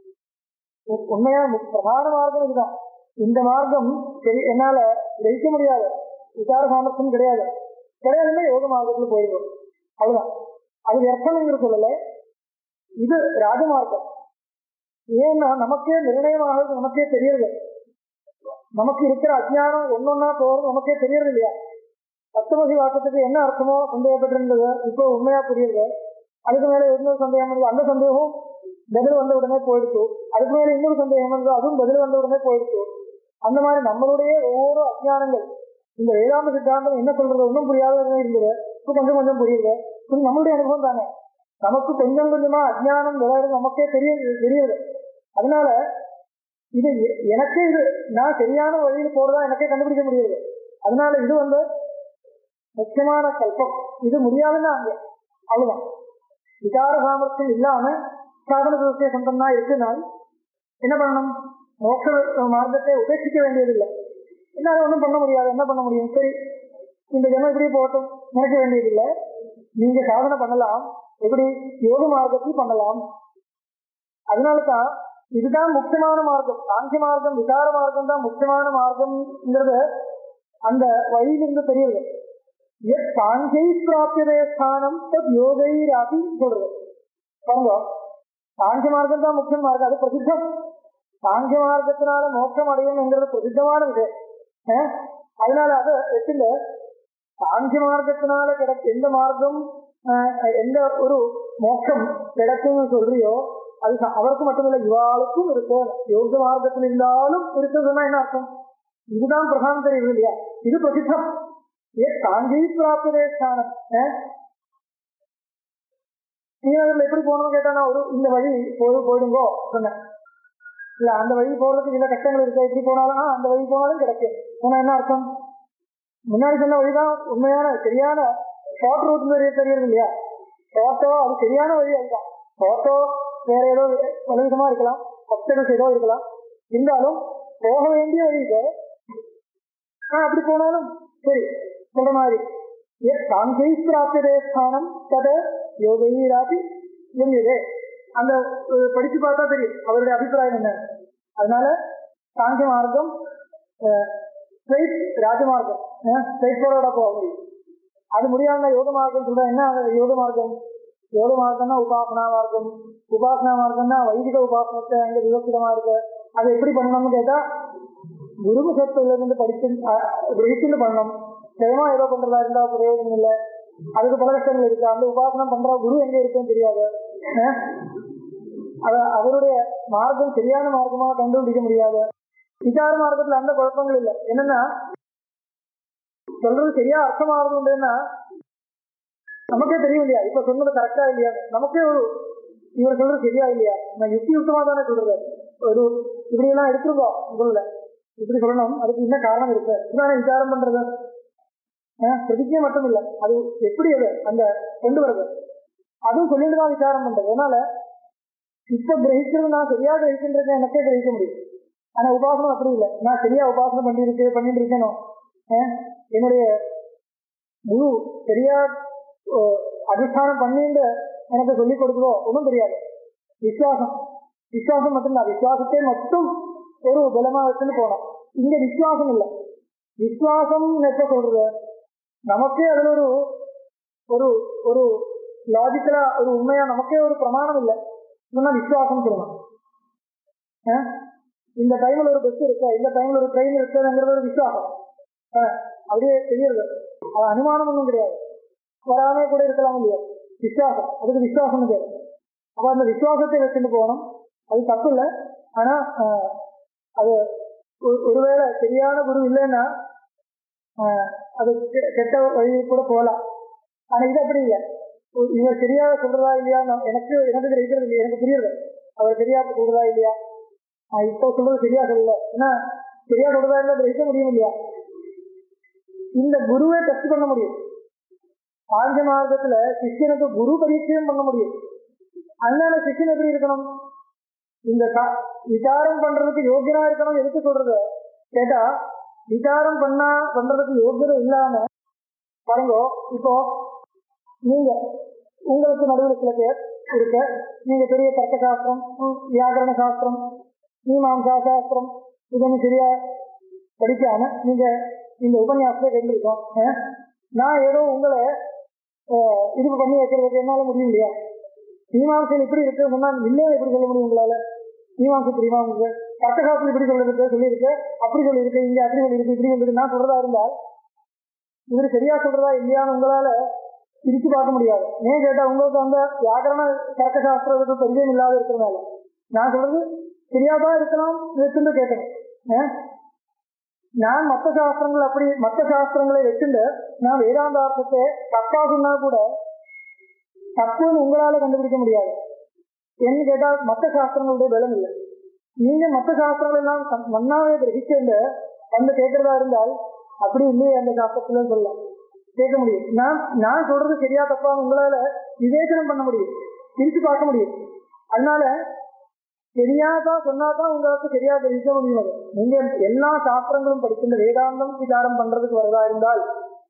உ- உண்மையா மு- பிரதான மார்க்கம் இதுதான் இந்த மார்க்கம் சரி என்னால ஜெயிக்க முடியாது விசார சாமர்த்தியம் கிடையாது கிடையாதுன்னா யோக மார்க்கத்துல போயிடும் அவ்வளவுதான் அது வியர்த்தம்ங்கிற சொல்லல இது ராஜமார்க்கம் ஏன்னா நமக்கே நிர்ணயமாகிறது நமக்கே தெரியறது நமக்கு இருக்கிற அஜ்ஞானம் ஒன்னொன்னா போறது நமக்கே தெரியறது இல்லையா பத்தமசி வாக்கத்துக்கு என்ன அர்த்தமோ சந்தேகப்பட்டிருந்தது இப்போ உண்மையா புரியுது அதுக்கு மேல இன்னொரு சந்தேகம் இருந்தது அந்த சந்தேகம் பதில் வந்த உடனே போயிடுச்சு அதுக்கு மேல இன்னொரு சந்தேகம் இருந்தது அதுவும் பதில் வந்த உடனே போயிடுச்சு அந்த மாதிரி நம்மளுடைய ஒவ்வொரு அஜ்ஞானங்கள் இந்த வேதாந்த சித்தாந்தம் என்ன சொல்றது ஒன்றும் புரியாத இருந்தது இப்போ கொஞ்சம் கொஞ்சம் புரியுது இது நம்மளுடைய அனுபவம் தானே நமக்கு கொஞ்சம் கொஞ்சமா அஜ்ஞானம் விளையாடுறது நமக்கே தெரிய தெரியுது அதனால இது எ- எனக்கே இது நான் சரியான வழியில் போறதா எனக்கே கண்டுபிடிக்க முடியுது அதனால இது வந்து முக்கியமான கல்பம் இது முடியாதுன்னா அங்கே அவ்வளவுதான் விசார சாமர்த்தியம் இல்லாம சாதன திருஷ்டிய சொந்தம்னா இருக்குனால் என்ன பண்ணணும் மோட்ச மார்க்கத்தை உபேட்சிக்க வேண்டியதில்லை என்னால ஒன்றும் பண்ண முடியாது என்ன பண்ண முடியும் சரி இந்த ஜனம் இப்படி போகட்டும் நினைக்க வேண்டியதில்லை நீங்க சாதனை பண்ணலாம் எப்படி யோக மார்க்கத்தில் பண்ணலாம் அதனால தான் இதுதான் முக்கியமான மார்க்கம் சாங்கிய மார்க்கம் விசார மார்க்கம் தான் முக்கியமான மார்க்கம்ங்கிறது அந்த வழியிலிருந்து தெரியுது எத் சாங்கை பிராப்தியதே ஸ்தானம் தத் யோகைராபி சொல்றது பாருங்க சாங்கிய மார்க்கம் தான் முக்கிய மார்க்கம் அது பிரசித்தம் சாங்கிய மார்க்கத்தினால மோட்சம் அடையும்ங்கிறது பிரசித்தமான விஷயம் அஹ் அதனால அது எத்தில சாங்கிய மார்க்கத்தினால கிடைக்க எந்த மார்க்கம் அஹ், எந்த ஒரு மோட்சம் கிடைக்கும்னு சொல்றியோ அது ச- அவருக்கு மட்டுமில்ல இவாளுக்கும் இருக்கும் யோக மார்க்கத்தில் இருந்தாலும் இருக்குதுன்னா என்ன அர்த்தம் இதுதான் பிரதானம் தெரியுது இல்லையா இது பிரசித்தம் ஏ சாங்கி பிராப்திரே ஸ்தானம் அஹ், நீங்க அதுல எப்படி போகணும்னு கேட்டா நான் ஒரு இந்த வழி போய் போயிடுங்கோ சொன்னேன் இல்ல அந்த வழி போறதுக்கு சில கஷ்டங்கள் இருக்கு எப்படி போனாலும் ஆ, அந்த வழி போனாலும் கிடைக்கும் ஆனா என்ன அர்த்தம் முன்னாடி சொன்ன வழிதான் உண்மையான சரியான ஷார்ட் ரூட் தெரிய தெரியுது இல்லையா ஷார்ட்டோ அது சரியான வழி அதுதான் ஷார்ட்டோ வேற ஏதோ பல விதமா இருக்கலாம் அப்டல்ஸ் ஏதோ இருக்கலாம் இருந்தாலும் போக வேண்டிய வழி இது ஆ அப்படி போனாலும் சரி சொல்ற மாதிரி எத் சாங்கை பிராப்தியதே ஸ்தானம் தத யோகைராபி என்கிறது அந்த அஹ், படிச்சு பார்த்தா தெரியும் அவருடைய அபிப்பிராயம் என்ன அதனால சாங்கிய மார்க்கம் ஸ்ட்ரைட் ராஜமார்க்கம் ஸ்ட்ரைட் போரோட போக முடியும் அது முடியாத யோக மார்க்கம் சொல்ற என்ன அது யோக மார்க்கம் யோக மார்க்கம்னா உபாசனா மார்க்கம் உபாசனா மார்க்கம்னா வைதிக உபாசனத்தை அங்க விவசிதமா இருக்கு அதை எப்படி பண்ணணும்னு கேட்டா குருமுகத்துல இருந்து படிச்சு அஹ், கிரகிச்சுட்டு பண்ணணும் சுயமா ஏதோ பண்றதா இருந்தா பிரயோஜனம் இல்லை அதுக்கு பல கஷ்டங்கள் இருக்கு அந்த உபாசனம் பண்ற குரு எங்க இருக்குன்னு தெரியாது அஹ்? அத அவருடைய மார்க்கம் சரியான மார்க்கமா கண்டுபிடிக்க முடியாது விசார மார்க்கத்துல அந்த குழப்பங்கள் இல்லை என்னன்னா சொல்றது சரியா அர்த்தமாகுதுன்னா நமக்கே தெரியும் இல்லையா இப்ப சொன்னது கரெக்டா இல்லையா நமக்கே ஒரு இவர் சொல்றது சரியா இல்லையா நான் யுக்தி யுக்தமா தானே சொல்றது ஒரு இப்படி எல்லாம் எடுத்துருக்கோம் உங்கள இப்படி சொல்லணும் அதுக்கு என்ன காரணம் இருக்கு இதுதானே விசாரம் பண்றது ஆஹ் பிரதிஜை மட்டும் இல்ல அது எப்படி அது அந்த கொண்டு வருது அதுவும் சொல்லிட்டு தான் விசாரம் பண்றது அதனால இப்ப கிரகிக்கிறது நான் சரியா கிரகிக்கின்றது எனக்கே கிரகிக்க முடியும் ஆனா உபாசனம் அப்படி இல்லை நான் சரியா உபாசனம் பண்ணிருக்கு பண்ணிட்டு இருக்கேனோ ஆஹ் என்னுடைய குரு சரியா ஓ, அதிஷ்டானம் பண்ணிட்டு எனக்கு சொல்லிக் கொடுக்குதோ ஒன்றும் தெரியாது விசுவாசம் விசுவாசம் மட்டும் தான் விசுவாசத்தை மட்டும் ஒரு பலமா வச்சுன்னு போனோம் இங்க விசுவாசம் இல்லை விசுவாசம் எப்ப சொல்றது நமக்கே அதுல ஒரு ஒரு ஒரு லாஜிக்கலா ஒரு உண்மையா நமக்கே ஒரு பிரமாணம் இல்லை சொன்னா விசுவாசம் சொல்லணும் ஆஹ்? இந்த டைம்ல ஒரு பஸ் இருக்கு இந்த டைம்ல ஒரு ட்ரெயின் இருக்குங்கிறது ஒரு விசுவாசம் ஆஹ், அப்படியே தெரியுது அது அனுமானம் ஒன்றும் கிடையாது வராமே கூட இருக்கலாம் இல்லையா விசுவாசம் அதுக்கு விசுவாசம் பேர் அப்ப அந்த விசுவாசத்தை வச்சுட்டு போகணும் அது தப்பு இல்லை ஆனா ஆஹ், அது ஒரு- ஒருவேளை சரியான குரு இல்லைன்னா ஆஹ், அது கெ- கெட்ட வழி கூட போகலாம் ஆனா இது அப்படி இல்லை ஒ- இவர் சரியா சொல்றதா இல்லையா நான் எனக்கு எனக்கு தெரிகிறது இல்லையா எனக்கு புரியுது அவர் சரியா சொல்றதா இல்லையா ஆஹ், இப்போ சொல்றது சரியா சொல்லல ஏன்னா சரியா சொல்றதா இருந்தா கிரகிக்க முடியும் இல்லையா இந்த குருவை டெஸ்ட் பண்ண முடியும் ஆஞ்ச மார்க்கத்துல சிஷ்யனுக்கு குரு பரீட்சையும் பண்ண முடியும் அதனால சிஷ்யன் எப்படி இருக்கணும் இந்த சா- விசாரம் பண்றதுக்கு யோகியனா இருக்கணும் எதுக்கு சொல்றது கேட்டா விசாரம் பண்ணா பண்றதுக்கு யோகியதை இல்லாம பாருங்க இப்போ நீங்க உங்களுக்கு நடுவில் சில பேர் இருக்க நீங்க பெரிய தர்க்க சாஸ்திரம் ம், வியாகரண சாஸ்திரம் மீமாம்சா சாஸ்திரம் இதொன்னு சரியா படிக்காம நீங்க இந்த உபன்யாசத்தை கேட்டிருக்கோம் அஹ், நான் ஏதோ உங்களை அஹ், இது பண்ணி வைக்கிறதுக்கு என்னால முடியும் இல்லையா மீமாம்சையில் இப்படி இருக்கு சொன்னா இல்லையே எப்படி சொல்ல முடியும் உங்களால மீமாம்சை தெரியுமா உங்களுக்கு தர்க்கசாஸ்திரம் இப்படி சொல்லிருக்கு சொல்லியிருக்கு அப்படி சொல்லியிருக்கு இங்க அப்படி சொல்லியிருக்கு இப்படி சொல்லியிருக்கு நான் சொல்றதா இருந்தால் இவர் சரியா சொல்றதா இல்லையான்னு உங்களால பிரிச்சு பார்க்க முடியாது ஏன் கேட்டா உங்களுக்கு அந்த வியாகரண தர்க்க சாஸ்திரத்துக்கு பரிச்சயம் இல்லாத இருக்கிறதுனால நான் சொல்றது சரியாதான் இருக்கலாம் வச்சுட்டு கேட்கணும் ஏன்? நான் மற்ற சாஸ்திரங்கள் அப்படி மற்ற சாஸ்திரங்களை வச்சுட்டு நான் வேதாந்தார்த்தத்தை தப்பா சொன்னா கூட தப்புன்னு உங்களால கண்டுபிடிக்க முடியாது ஏன்னு கேட்டா மற்ற சாஸ்திரங்களுடைய பலம் இல்லை நீங்க மற்ற சாஸ்திரங்கள் எல்லாம் கம்- நன்னாவே கிரகிச்சுண்டு வந்து கேட்கறதா இருந்தால் அப்படி இல்லையே அந்த சாஸ்திரத்துல சொல்லலாம் கேட்க முடியும் நான் நான் சொல்றது சரியா தப்பா உங்களால விவேச்சனம் பண்ண முடியும் பிரிச்சு பார்க்க முடியும் அதனால சரியாதான் சொன்னாதான் உங்களுக்கு சரியா தெரிவிக்க முடியும் அது நீங்க எல்லா சாஸ்திரங்களும் படிக்கின்ற வேதாந்தம் விசாரம் பண்றதுக்கு வரதா இருந்தால்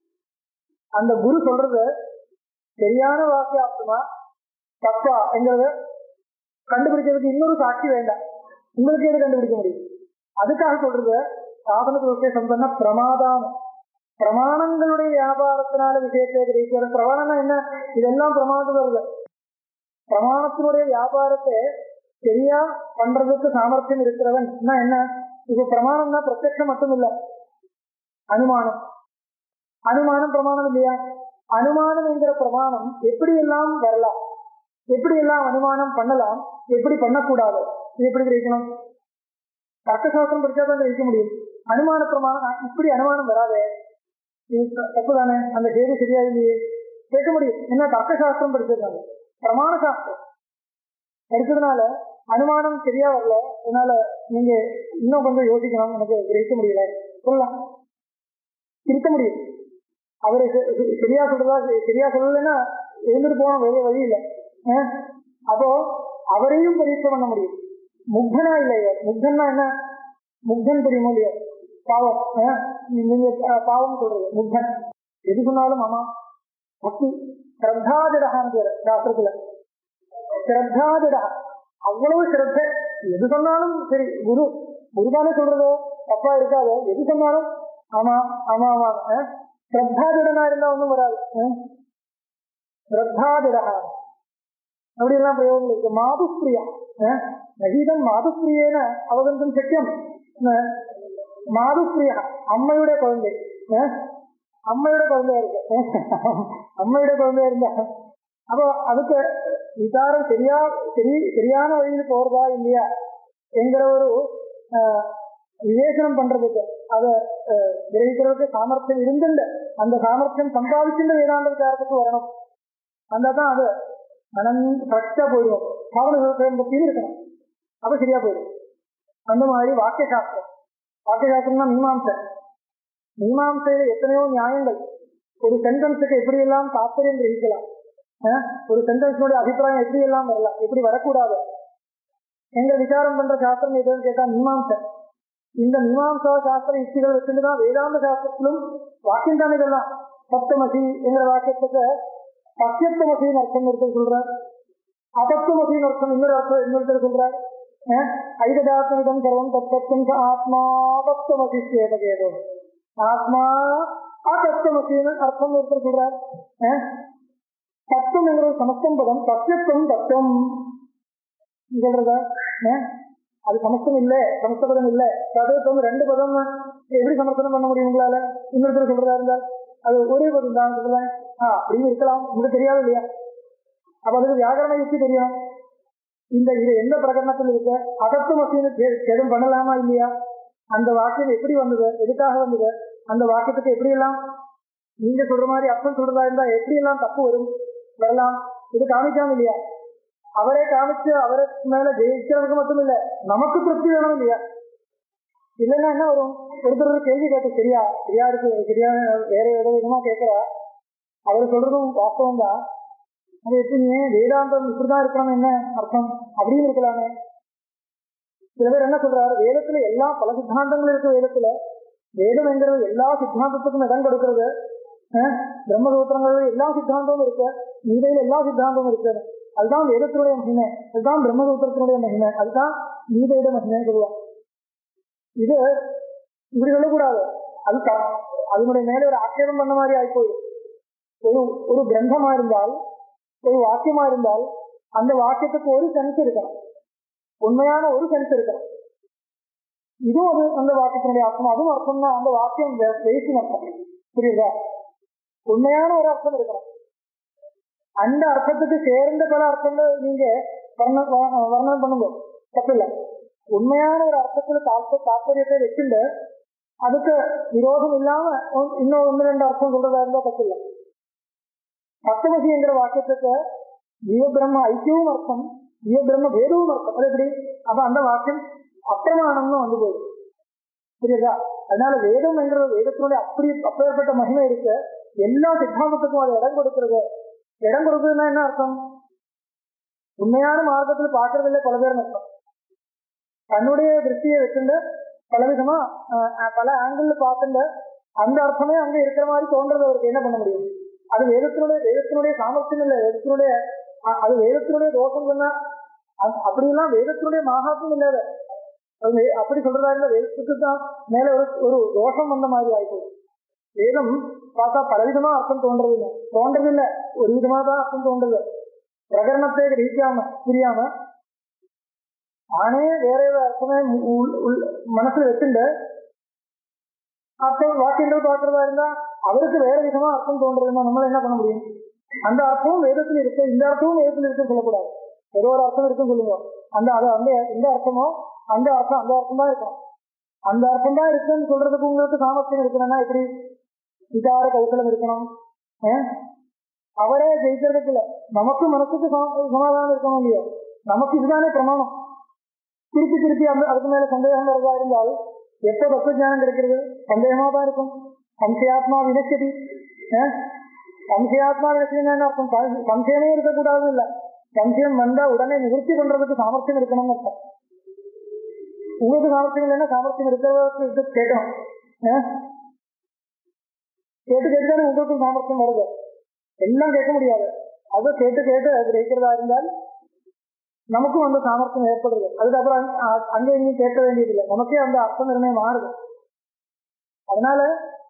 அந்த குரு சொல்றது சரியான வாக்கியார்த்தமா தப்பா என்கிறத கண்டுபிடிக்கிறதுக்கு இன்னொரு சாட்சி வேண்டாம் உங்களுக்கு எது கண்டுபிடிக்க முடியும் அதுக்காக சொல்றது சாதனத்துடைய சம்பந்தம் பிரமாதானம் பிரமாணங்களுடைய வியாபாரத்தினால விஷயத்தை கிரகிக்கிற பிரமாணம் என்ன இதெல்லாம் பிரமாணத்துல வருது பிரமாணத்தினுடைய வியாபாரத்தை சரியா பண்றதுக்கு சாமர்த்தியம் இருக்கிறவன் என்ன இப்ப பிரமாணம்னா பிரத்யக்ஷம் மட்டும் இல்ல அனுமானம் அனுமானம் பிரமாணம் இல்லையா அனுமானம் என்கிற பிரமாணம் எப்படி எல்லாம் வரலாம் எப்படி எல்லாம் அனுமானம் பண்ணலாம் எப்படி பண்ணக்கூடாது இது எப்படி கிரகிக்கணும் தர்க்கசாஸ்திரம் படிச்சா தான் கிரகிக்க முடியும் அனுமான பிரமாணம் இப்படி அனுமானம் வராதே இது த- தப்புதானே அந்த செய்தி சரியா இல்லையே கேட்க முடியும் என்ன தர்க்கசாஸ்திரம் படிச்சதுனால பிரமாண சாஸ்திரம் படிச்சதுனால அனுமானம் சரியா வரல அதனால நீங்க இன்னும் கொஞ்சம் யோசிக்கணும் எனக்கு கிரகிக்க முடியல சொல்லலாம் திருத்த முடியும் அவரு செ- செ- சரியா சொல்றதா செ- சரியா சொல்லலைன்னா எழுந்துட்டு போன வேற வழி இல்லை அஹ்? அப்போ அவரையும் பரீட்சை பண்ண முடியும் முக்தனா இல்லை இவர். முக்தன்னா என்ன முக்தன் தெரியுமோ இல்லையா பாவம் அஹ்? நீங்க அஹ், பாவம் சொல்றது முக்தன் எது சொன்னாலும் ஆமா பக்தி ஸ்ரத்தாஜடகான்னு பேரு சாஸ்திரத்துல ஸ்ரத்தாஜடா அவ்வளவு ஸ்ரத்த எது சொன்னாலும் சரி குரு குருதானே சொல்றதோ தப்பா இருக்காது எது சொன்னாலும் ஆமா ஆமா ஆமா அஹ்? ஸ்ரத்தாஜடனா இருந்தா ஒண்ணும் வராது அஹ்? ஸ்ரத்தாஜடா அப்படி எல்லாம் பிரயோகங்கள் இருக்கு மாதுப்பிரியா அஹ்? நகீதம் மாதுப்பிரியேன அவகந்தும் சக்கியம் அஹ்? மாதுப்பிரியா அம்மையுடைய குழந்தை அஹ்? அம்மையோட குழந்தையா இருக்கு அம்மையோட குழந்தையா இருந்தா அப்போ அதுக்கு விசாரம் சரியா சரி சரியான வழியில் போறதா இல்லையா என்கிற ஒரு ஆஹ், விவேசனம் பண்றதுக்கு அதை ஆஹ், கிரகிக்கிறதுக்கு சாமர்த்தியம் இருந்துண்டு அந்த சாமர்த்தியம் சம்பாதிச்சுட்டு வேதாந்த விசாரத்துக்கு வரணும் அந்த தான் அது மனம் கரெக்டா போயிடும் பாவன பத்தி இருக்கணும் அப்ப சரியா போயிடும் அந்த மாதிரி வாக்கிய சாஸ்திரம் வாக்கிய சாஸ்திரம்னா மீமாம்சை மீமாம்சையில எத்தனையோ நியாயங்கள் ஒரு சென்டென்ஸுக்கு எப்படியெல்லாம் தாற்பயம் கிரகிக்கலாம் அஹ், ஒரு சென்டென்ஸினுடைய அபிப்பிராயம் எப்படி எல்லாம் வரலாம் எப்படி வரக்கூடாது எங்க விசாரம் பண்ற சாஸ்திரம் எதுன்னு கேட்டா மீமாம்சை இந்த மீமாம்சா சாஸ்திர யுக்திகள் வச்சுட்டு தான் வேதாந்த சாஸ்திரத்திலும் வாக்கியம் தான் இதெல்லாம் சப்தமசி என்கிற வாக்கியத்துக்கு சத்தியத்துவமசின்னு அர்த்தம் ஒருத்தர் சொல்றார் அபத்துவமசின்னு அர்த்தம் இன்னொரு அர்த்தம் இன்னொருத்தர் சொல்றார் ஐததாத்மிதம் சர்வம் தத்தத்துவம் ச ஆத்மா தத்துவமசி சேதகேதோ ஆத்மா அத்தத்துவமசின்னு அர்த்தம் ஒருத்தர் சொல்றார் அஹ், தத்துவம் என்கிற ஒரு சமஸ்தம் பதம் சத்தியத்துவம் தத்துவம் சொல்றதா அஹ், அது சமஸ்தம் இல்ல சமஸ்த பதம் இல்ல தத்துவம் ரெண்டு பதம் எப்படி சமர்ப்பணம் பண்ண முடியும் உங்களால இன்னொருத்தர் சொல்றதா இருந்தால் அது ஒரே பதம் தான் சொல்றேன் ஆஹ் அப்படின்னு இருக்கலாம் உங்களுக்கு தெரியாது இல்லையா அப்ப அதுக்கு வியாகரண யுக்தி தெரியும் இந்த இது எந்த பிரகடனத்தில் இருக்கு அகத்து மசின்னு எதுவும் பண்ணலாமா இல்லையா அந்த வாக்கியம் எப்படி வந்தது எதுக்காக வந்தது அந்த வாக்கியத்துக்கு எப்படி எல்லாம் நீங்க சொல்ற மாதிரி அர்த்தம் சொல்றதா இருந்தா எப்படி எல்லாம் தப்பு வரும் வரலாம் இது காமிக்காம இல்லையா அவரே காமிச்சு அவரை மேல ஜெயிக்கிறதுக்கு மட்டும் இல்ல நமக்கு திருப்தி வேணும் இல்லையா இல்லைன்னா என்ன வரும் ஒருத்தர் ஒரு கேள்வி கேட்டு சரியா சரியா இருக்கு சரியா வேற ஏதோ விதமா கேட்கிறா அவர் சொல்றதும் வாஸ்தவம் தான் அது எப்படி வேதாந்தம் இப்படிதான் இருக்கணும் என்ன அர்த்தம் அப்படின்னு இருக்கலாமே சில பேர் என்ன சொல்றாரு வேதத்துல எல்லா பல சித்தாந்தங்களும் இருக்கு வேதத்துல வேதம் என்கிறது எல்லா சித்தாந்தத்துக்கும் இடம் கொடுக்கிறது அஹ், பிரம்மசூத்திரங்கள் எல்லா சித்தாந்தமும் இருக்கு கீதையில எல்லா சித்தாந்தமும் இருக்கு அதுதான் வேதத்தினுடைய மகிமை அதுதான் பிரம்மசூத்திரத்தினுடைய மகிமை அதுதான் கீதையோட மகிமை சொல்லுவாங்க இது இப்படி சொல்லக்கூடாது அது த- அதனுடைய மேல ஒரு ஆட்சேபம் பண்ண மாதிரி ஆயிப்போயிடும் ஒரு ஒரு கிரந்தமா இருந்தால் ஒரு வாக்கியமா இருந்தால் அந்த வாக்கியத்துக்கு ஒரு சென்ஸ் இருக்கணும் உண்மையான ஒரு சென்ஸ் இருக்கணும் இதுவும் அது அந்த வாக்கியத்தினுடைய அர்த்தம் அதுவும் அர்த்தம் தான் அந்த வாக்கியம் பேசி அர்த்தம் புரியுதா உண்மையான ஒரு அர்த்தம் இருக்கணும் அந்த அர்த்தத்துக்கு சேர்ந்த பல அர்த்தங்கள் நீங்க வர்ண- வ- வர்ணனம் பண்ணுங்க தப்பில்லை உண்மையான ஒரு அர்த்தத்துல தாற்ப தாற்பயத்தை வச்சுட்டு அதுக்கு விரோதம் இல்லாம ஒ- இன்னும் ஒன்று ரெண்டு அர்த்தம் சொல்றதா இருந்தா தப்பில்லை சப்தமசிங்கிற வாக்கியத்துக்கு ஜீவ பிரம்ம ஐக்கியவும் அர்த்தம் ஜீவ பிரம்ம வேதவும் அர்த்தம் அது எப்படி அப்ப அந்த வாக்கியம் அப்பிரமாணம்னு வந்து போகுது புரியுதா அதனால வேதம் என்ற வேதத்தினுடைய அப்படி அப்பேற்பட்ட மகிமை இருக்கு எல்லா சித்தாந்தத்துக்கும் அது இடம் கொடுக்கிறது இடம் கொடுக்குறதுன்னா என்ன அர்த்தம் உண்மையான மார்க்கத்துல பாக்குறது இல்லை பல பேர் அர்த்தம் தன்னுடைய திருஷ்டியை வச்சுட்டு பலவிதமா அஹ், அஹ், பல ஆங்கிள் பார்த்துட்டு அந்த அர்த்தமே அங்க இருக்கிற மாதிரி தோன்றது அவருக்கு என்ன பண்ண முடியும் அது வேதத்தினுடைய வேதத்தினுடைய சாமர்த்தியம் இல்லை வேதத்தினுடைய அ- அது வேதத்தினுடைய தோஷம் சொன்னா அ- அப்படியெல்லாம் வேதத்தினுடைய மகாத்மியம் இல்லாத அது வே- அப்படி சொல்றதா இருந்தா வேதத்துக்கு தான் மேல ஒரு ஒரு தோஷம் வந்த மாதிரி ஆயிப்போம் வேதம் பார்த்தா பலவிதமா அர்த்தம் தோன்றது இல்லை தோன்றது இல்லை ஒரு விதமா தான் அர்த்தம் தோன்றது பிரகரணத்தை கிரகிக்காம புரியாம ஆனே வேற ஏதோ அர்த்தமே உ- உள்- உள் மனசுல வச்சுண்டு அர்த்தம் வாக்கியங்கள் பார்க்கறதா இருந்தா அவருக்கு வேற விதமா அர்த்தம் தோன்றதுன்னா நம்மள என்ன பண்ண முடியும் அந்த அர்த்தமும் வேதத்துல இருக்கு இந்த அர்த்தமும் வேதத்துல இருக்குன்னு சொல்லக்கூடாது ஏதோ ஒரு அர்த்தம் இருக்குன்னு சொல்லுங்க அந்த அது அந்த எந்த அர்த்தமோ அந்த அர்த்தம் அந்த அர்த்தம் தான் இருக்கும் அந்த அர்த்தம் தான் இருக்குன்னு சொல்றதுக்கு உங்களுக்கு சாமர்த்தியம் இருக்கணும்னா எப்படி விசார கௌசலம் இருக்கணும் ஏன்? அவரே ஜெயிக்கிறதுக்கு இல்ல நமக்கு மனசுக்கு சமா- சமாதானம் இருக்கணும் இல்லையோ நமக்கு இதுதானே பிரமாணம் திருப்பி திருப்பி அந்த அதுக்கு மேல சந்தேகம் வரதா இருந்தால் எப்போ தத்துவ ஞானம் கிடைக்கிறது சந்தேகமா தான் இருக்கும் சம்சயாத்மா வினச்சதி ஏன்? சம்சயாத்மா வினச்சதினா என்ன அர்த்தம் சம்- சம்சயமே இருக்கக்கூடாது இல்ல சம்சயம் வந்தா உடனே நிவர்த்தி பண்றதுக்கு சாமர்த்தியம் இருக்கணும்னு அர்த்தம் உங்களுக்கு சாமர்த்தியம் இல்லைன்னா சாமர்த்தியம் இருக்கிறவருக்கு கேட்கணும் ஏன்? கேட்டு கேட்டு தானே உங்களுக்கும் சாமர்த்தியம் வருது எல்லாம் கேட்க முடியாது அதை கேட்டு கேட்டு அது கிடைக்கிறதா இருந்தால் நமக்கும் அந்த சாமர்த்தியம் ஏற்படுது அதுக்கப்புறம் அங்க- அ- அங்க இங்கேயும் கேட்க வேண்டியதில்லை நமக்கே அந்த அர்த்த நிர்ணயம் மாறுது அதனால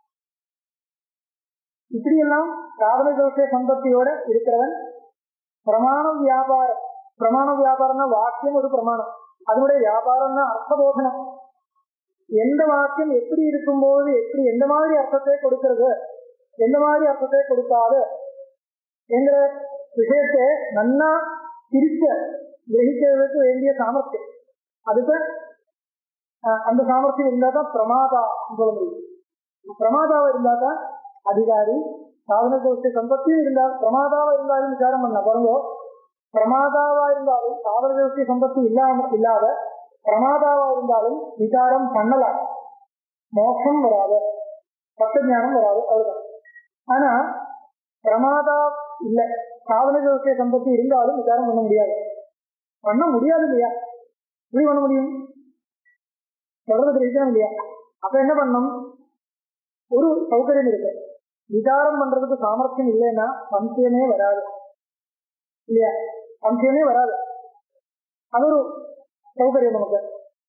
இப்படியெல்லாம் சாதன தோஷ சம்பத்தியோட இருக்கிறவன் பிரமாண வியாபாரம் பிரமாண வியாபாரம்னா வாக்கியம் ஒரு பிரமாணம் அதனுடைய வியாபாரம்னா அர்த்தபோதனம் எந்த வாக்கியம் எப்படி இருக்கும்போது எப்படி எந்த மாதிரி அர்த்தத்தை கொடுக்கிறது எந்த மாதிரி அர்த்தத்தை கொடுக்காது என்கிற விஷயத்தை நன்னா பிரிச்ச கிரகிக்கிறதுக்கு வேண்டிய சாமர்த்தியம் அதுக்கு அஹ், அந்த சாமர்த்தியம் இருந்தால் தான் பிரமாதா சொல்ல முடியும் பிரமாதாவா இருந்தா தான் அதிகாரி சாதன கோஷ்டி சம்பத்தியும் இருந்தால் பிரமாதாவா இருந்தாலும் விசாரம் பண்ணலாம் பாருங்க பிரமாதாவா இருந்தாலும் சாதன கோஷ்டி சம்பத்தி இல்லாம இல்லாத பிரமாதாவா இருந்தாலும் விசாரம் பண்ணலாம் மோட்சம் வராது பத்த ஞானம் வராது அவ்வளவுதான் ஆனா பிரமாதா இல்ல சாதன கோஷ்டி சம்பத்தி இருந்தாலும் விசாரம் பண்ண முடியாது பண்ண முடியாது இல்லையா எப்படி பண்ண முடியும் சொல்றது தெரிவிக்க இல்லையா அப்ப என்ன பண்ணணும் ஒரு சௌகரியம் இருக்கு விசாரம் பண்றதுக்கு சாமர்த்தியம் இல்லைன்னா சம்சயமே வராது இல்லையா சம்சயமே வராது அது ஒரு சௌகரியம் நமக்கு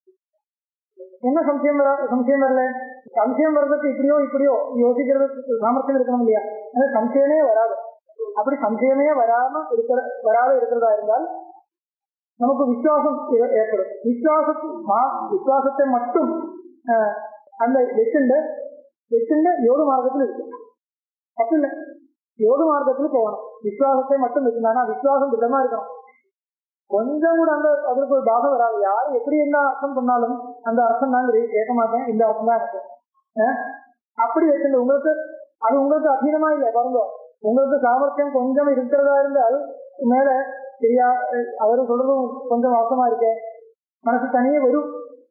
என்ன சம்சயம் வரா சம்சயம் வரல சம்சயம் வர்றதுக்கு இப்படியோ இப்படியோ யோசிக்கிறதுக்கு சாமர்த்தியம் இருக்கணும் இல்லையா அது சம்சயமே வராது அப்படி சம்சயமே வராம இருக்கிற வராத இருக்கிறதா இருந்தால் நமக்கு விசுவாசம் ஏ- ஏற்படும் விசுவாசத்து மா- விசுவாசத்தை மட்டும் ஆஹ், அந்த வெச்சுண்டு வெச்சுண்டு யோக மார்க்கத்தில் இருக்கு தப்பு இல்லை யோக மார்க்கத்தில் போகணும் விசுவாசத்தை மட்டும் வச்சிருந்தானா விசுவாசம் திடமா இருக்கணும் கொஞ்சம் கூட அந்த அதற்கு ஒரு பாகம் வராது யார் எப்படி என்ன அர்த்தம் பண்ணாலும் அந்த அர்த்தம் தான் தெரியும் கேட்க மாட்டேன் இந்த அர்த்தம் தான் எனக்கு ஆஹ், அப்படி வச்சுட்டு உங்களுக்கு அது உங்களுக்கு அதீனமா இல்லை பாருங்க உங்களுக்கு சாமர்த்தியம் கொஞ்சம் இருக்கிறதா இருந்தால் மேல சரியா அஹ், அவரு சொல்றதும் கொஞ்சம் வாசமா இருக்கே மனசு தனியே வரும்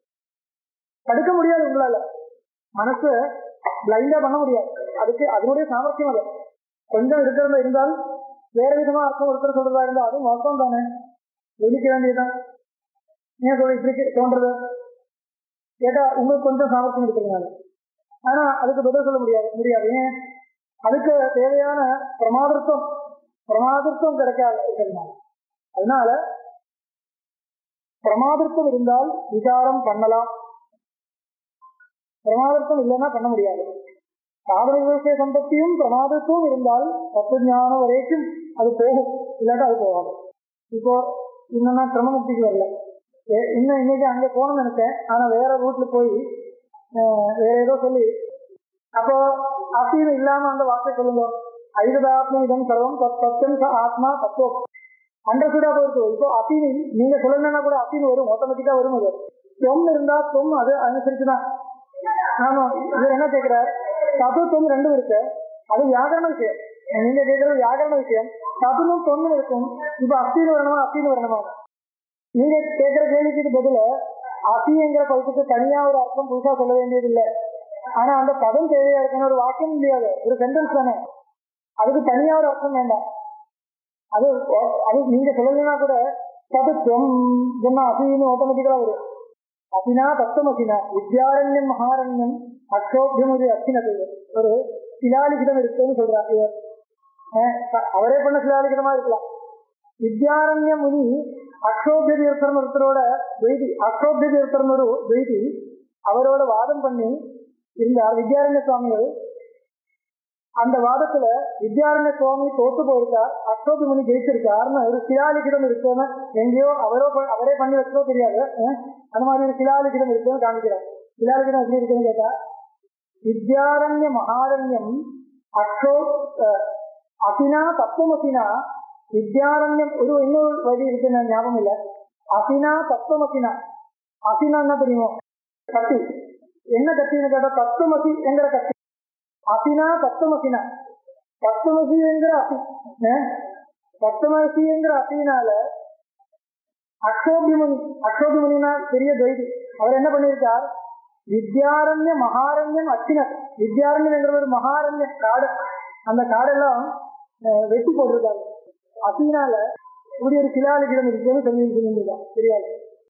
தடுக்க முடியாது உங்களால மனசு பிளைண்டா பண்ண முடியாது அதுக்கு அதனுடைய சாமர்த்தியம் அது கொஞ்சம் இருக்கிறதா இருந்தால் வேற விதமா அர்த்தம் ஒருத்தர் சொல்றதா இருந்தால் அதுவும் மொத்தம் தானே வெளிக்க வேண்டியதுதான் ஏன் சொல்ல இப்படி கே- தோன்றது கேட்டா உங்களுக்கு கொஞ்சம் சாமர்த்தியம் இருக்கிறதுனால ஆனா அதுக்கு பதில் சொல்ல முடியாது முடியாது ஏன் அதுக்கு தேவையான பிரமாதத்துவம் பிரமாதத்துவம் கிடைக்காது இருக்கிறதுனால அதனால பிரமாதத்துவம் இருந்தால் விசாரம் பண்ணலாம் பிரமாதத்துவம் இல்லைன்னா பண்ண முடியாது சாதன விவசாய சம்பத்தியும் பிரமாதத்துவம் இருந்தால் தத்துவ ஞானம் வரைக்கும் அது போகும் இல்லாட்டா அது போகாது இப்போ இன்னும் நான் கிரமமுக்திக்கு வரல ஏ- இன்னும் இன்னைக்கு அங்க போகணும்னு நினைச்சேன் ஆனா வேற ரூட்ல போய் அஹ், வேற ஏதோ சொல்லி அப்போ அசீனம் இல்லாம அந்த வார்த்தை சொல்லுங்க ஐததாத்ம இதம் சர்வம் தத் தத்தம் ச ஆத்மா தத்துவம் அண்டர்ஸ்டுடா போயிருக்கு இப்போ அசீனி நீங்க சொல்லணும்னா கூட அசீன் வரும் ஆட்டோமேட்டிக்கா வரும் அது தொம் இருந்தா தொம் அது அனுசரிச்சு தான் ஆமா இவர் என்ன கேட்கிறார் தத்து தொம் ரெண்டும் இருக்கு அது வியாகரண விஷயம் நீங்க கேட்கறது வியாகரண விஷயம் தத்துனும் தொன்னும் இருக்கும் இப்ப அசீன் வரணுமா அசீன் வரணுமா நீங்க கேட்கிற கேள்விக்கு பதில அசிங்கிற பதத்துக்கு தனியா ஒரு அர்த்தம் புதுசா சொல்ல வேண்டியது இல்லை ஆனா அந்த பதம் தேவையா இருக்குன்னு ஒரு வாக்கியம் முடியாது ஒரு சென்டென்ஸ் தானே அதுக்கு தனியா ஒரு அர்த்தம் வேண்டாம் அது அது நீங்க சொல்லலைன்னா கூட தத்துவம் சொன்னா அசின்னு ஆட்டோமேட்டிக்கா வரும் அசினா தத்துவம் அசினா வித்யாரண்யம் மகாரண்யம் அக்ஷோபியம் ஒரு அச்சினது ஒரு சிலாலிகிதம் இருக்குன்னு சொல்றாரு இவர் அஹ் அவரே பண்ண சிலாலிகிதமா இருக்கலாம் வித்யாரண்ய முனி அக்ஷோபிய தீர்த்தம் ஒருத்தரோட வெய்தி அக்ஷோபிய தீர்த்தம் ஒரு வெய்தி அவரோட வாதம் பண்ணி இருந்தார் வித்யாரண்ய சுவாமிகள் அந்த வாதத்துல வித்யாரண்ய சுவாமி தோத்து போயிருக்கார் அக்ஷோபி முனி ஜெயிச்சிருக்காருன்னு ஒரு சிலாலிகிதம் இருக்குன்னு எங்கேயோ அவரோ ப- அவரே பண்ணி வச்சோ தெரியாது அஹ் அந்த மாதிரி ஒரு சிலாலிகிதம் இருக்குன்னு காமிக்கிறார் சிலாலிகிதம் எப்படி இருக்குன்னு கேட்டா வித்யாரண்ய மகாரண்யம் அக்ஷோ அஹ், அசினா தத்துவமசினா வித்யாரண்யம் ஒரு இன்னொரு வழி இருக்கு நான் ஞாபகம் இல்ல அசினா தத்துவமசினா அசினா என்ன தெரியுமோ கத்தி என்ன கத்தின்னு கேட்டா தத்துவமசி என்கிற கத்தி அசினா தத்துவமசினா தத்துவமசிங்கிற அசி அஹ், தத்துவமசிங்கிற அசினால அக்ஷோபிமுனி அக்ஷோபிமுனினா பெரிய துவைதி அவர் என்ன பண்ணியிருக்கார் வித்யாரண்ய மகாரண்யம் அச்சினர் வித்யாரண்யம் என்கிற ஒரு மகாரண்ய காடு அந்த காடெல்லாம் அஹ், வெட்டி போட்டிருக்காரு அசினால இப்படி ஒரு சிலாலிகிடம் இருக்குன்னு சொல்லி சொல்லியிருக்காங்க தெரியாது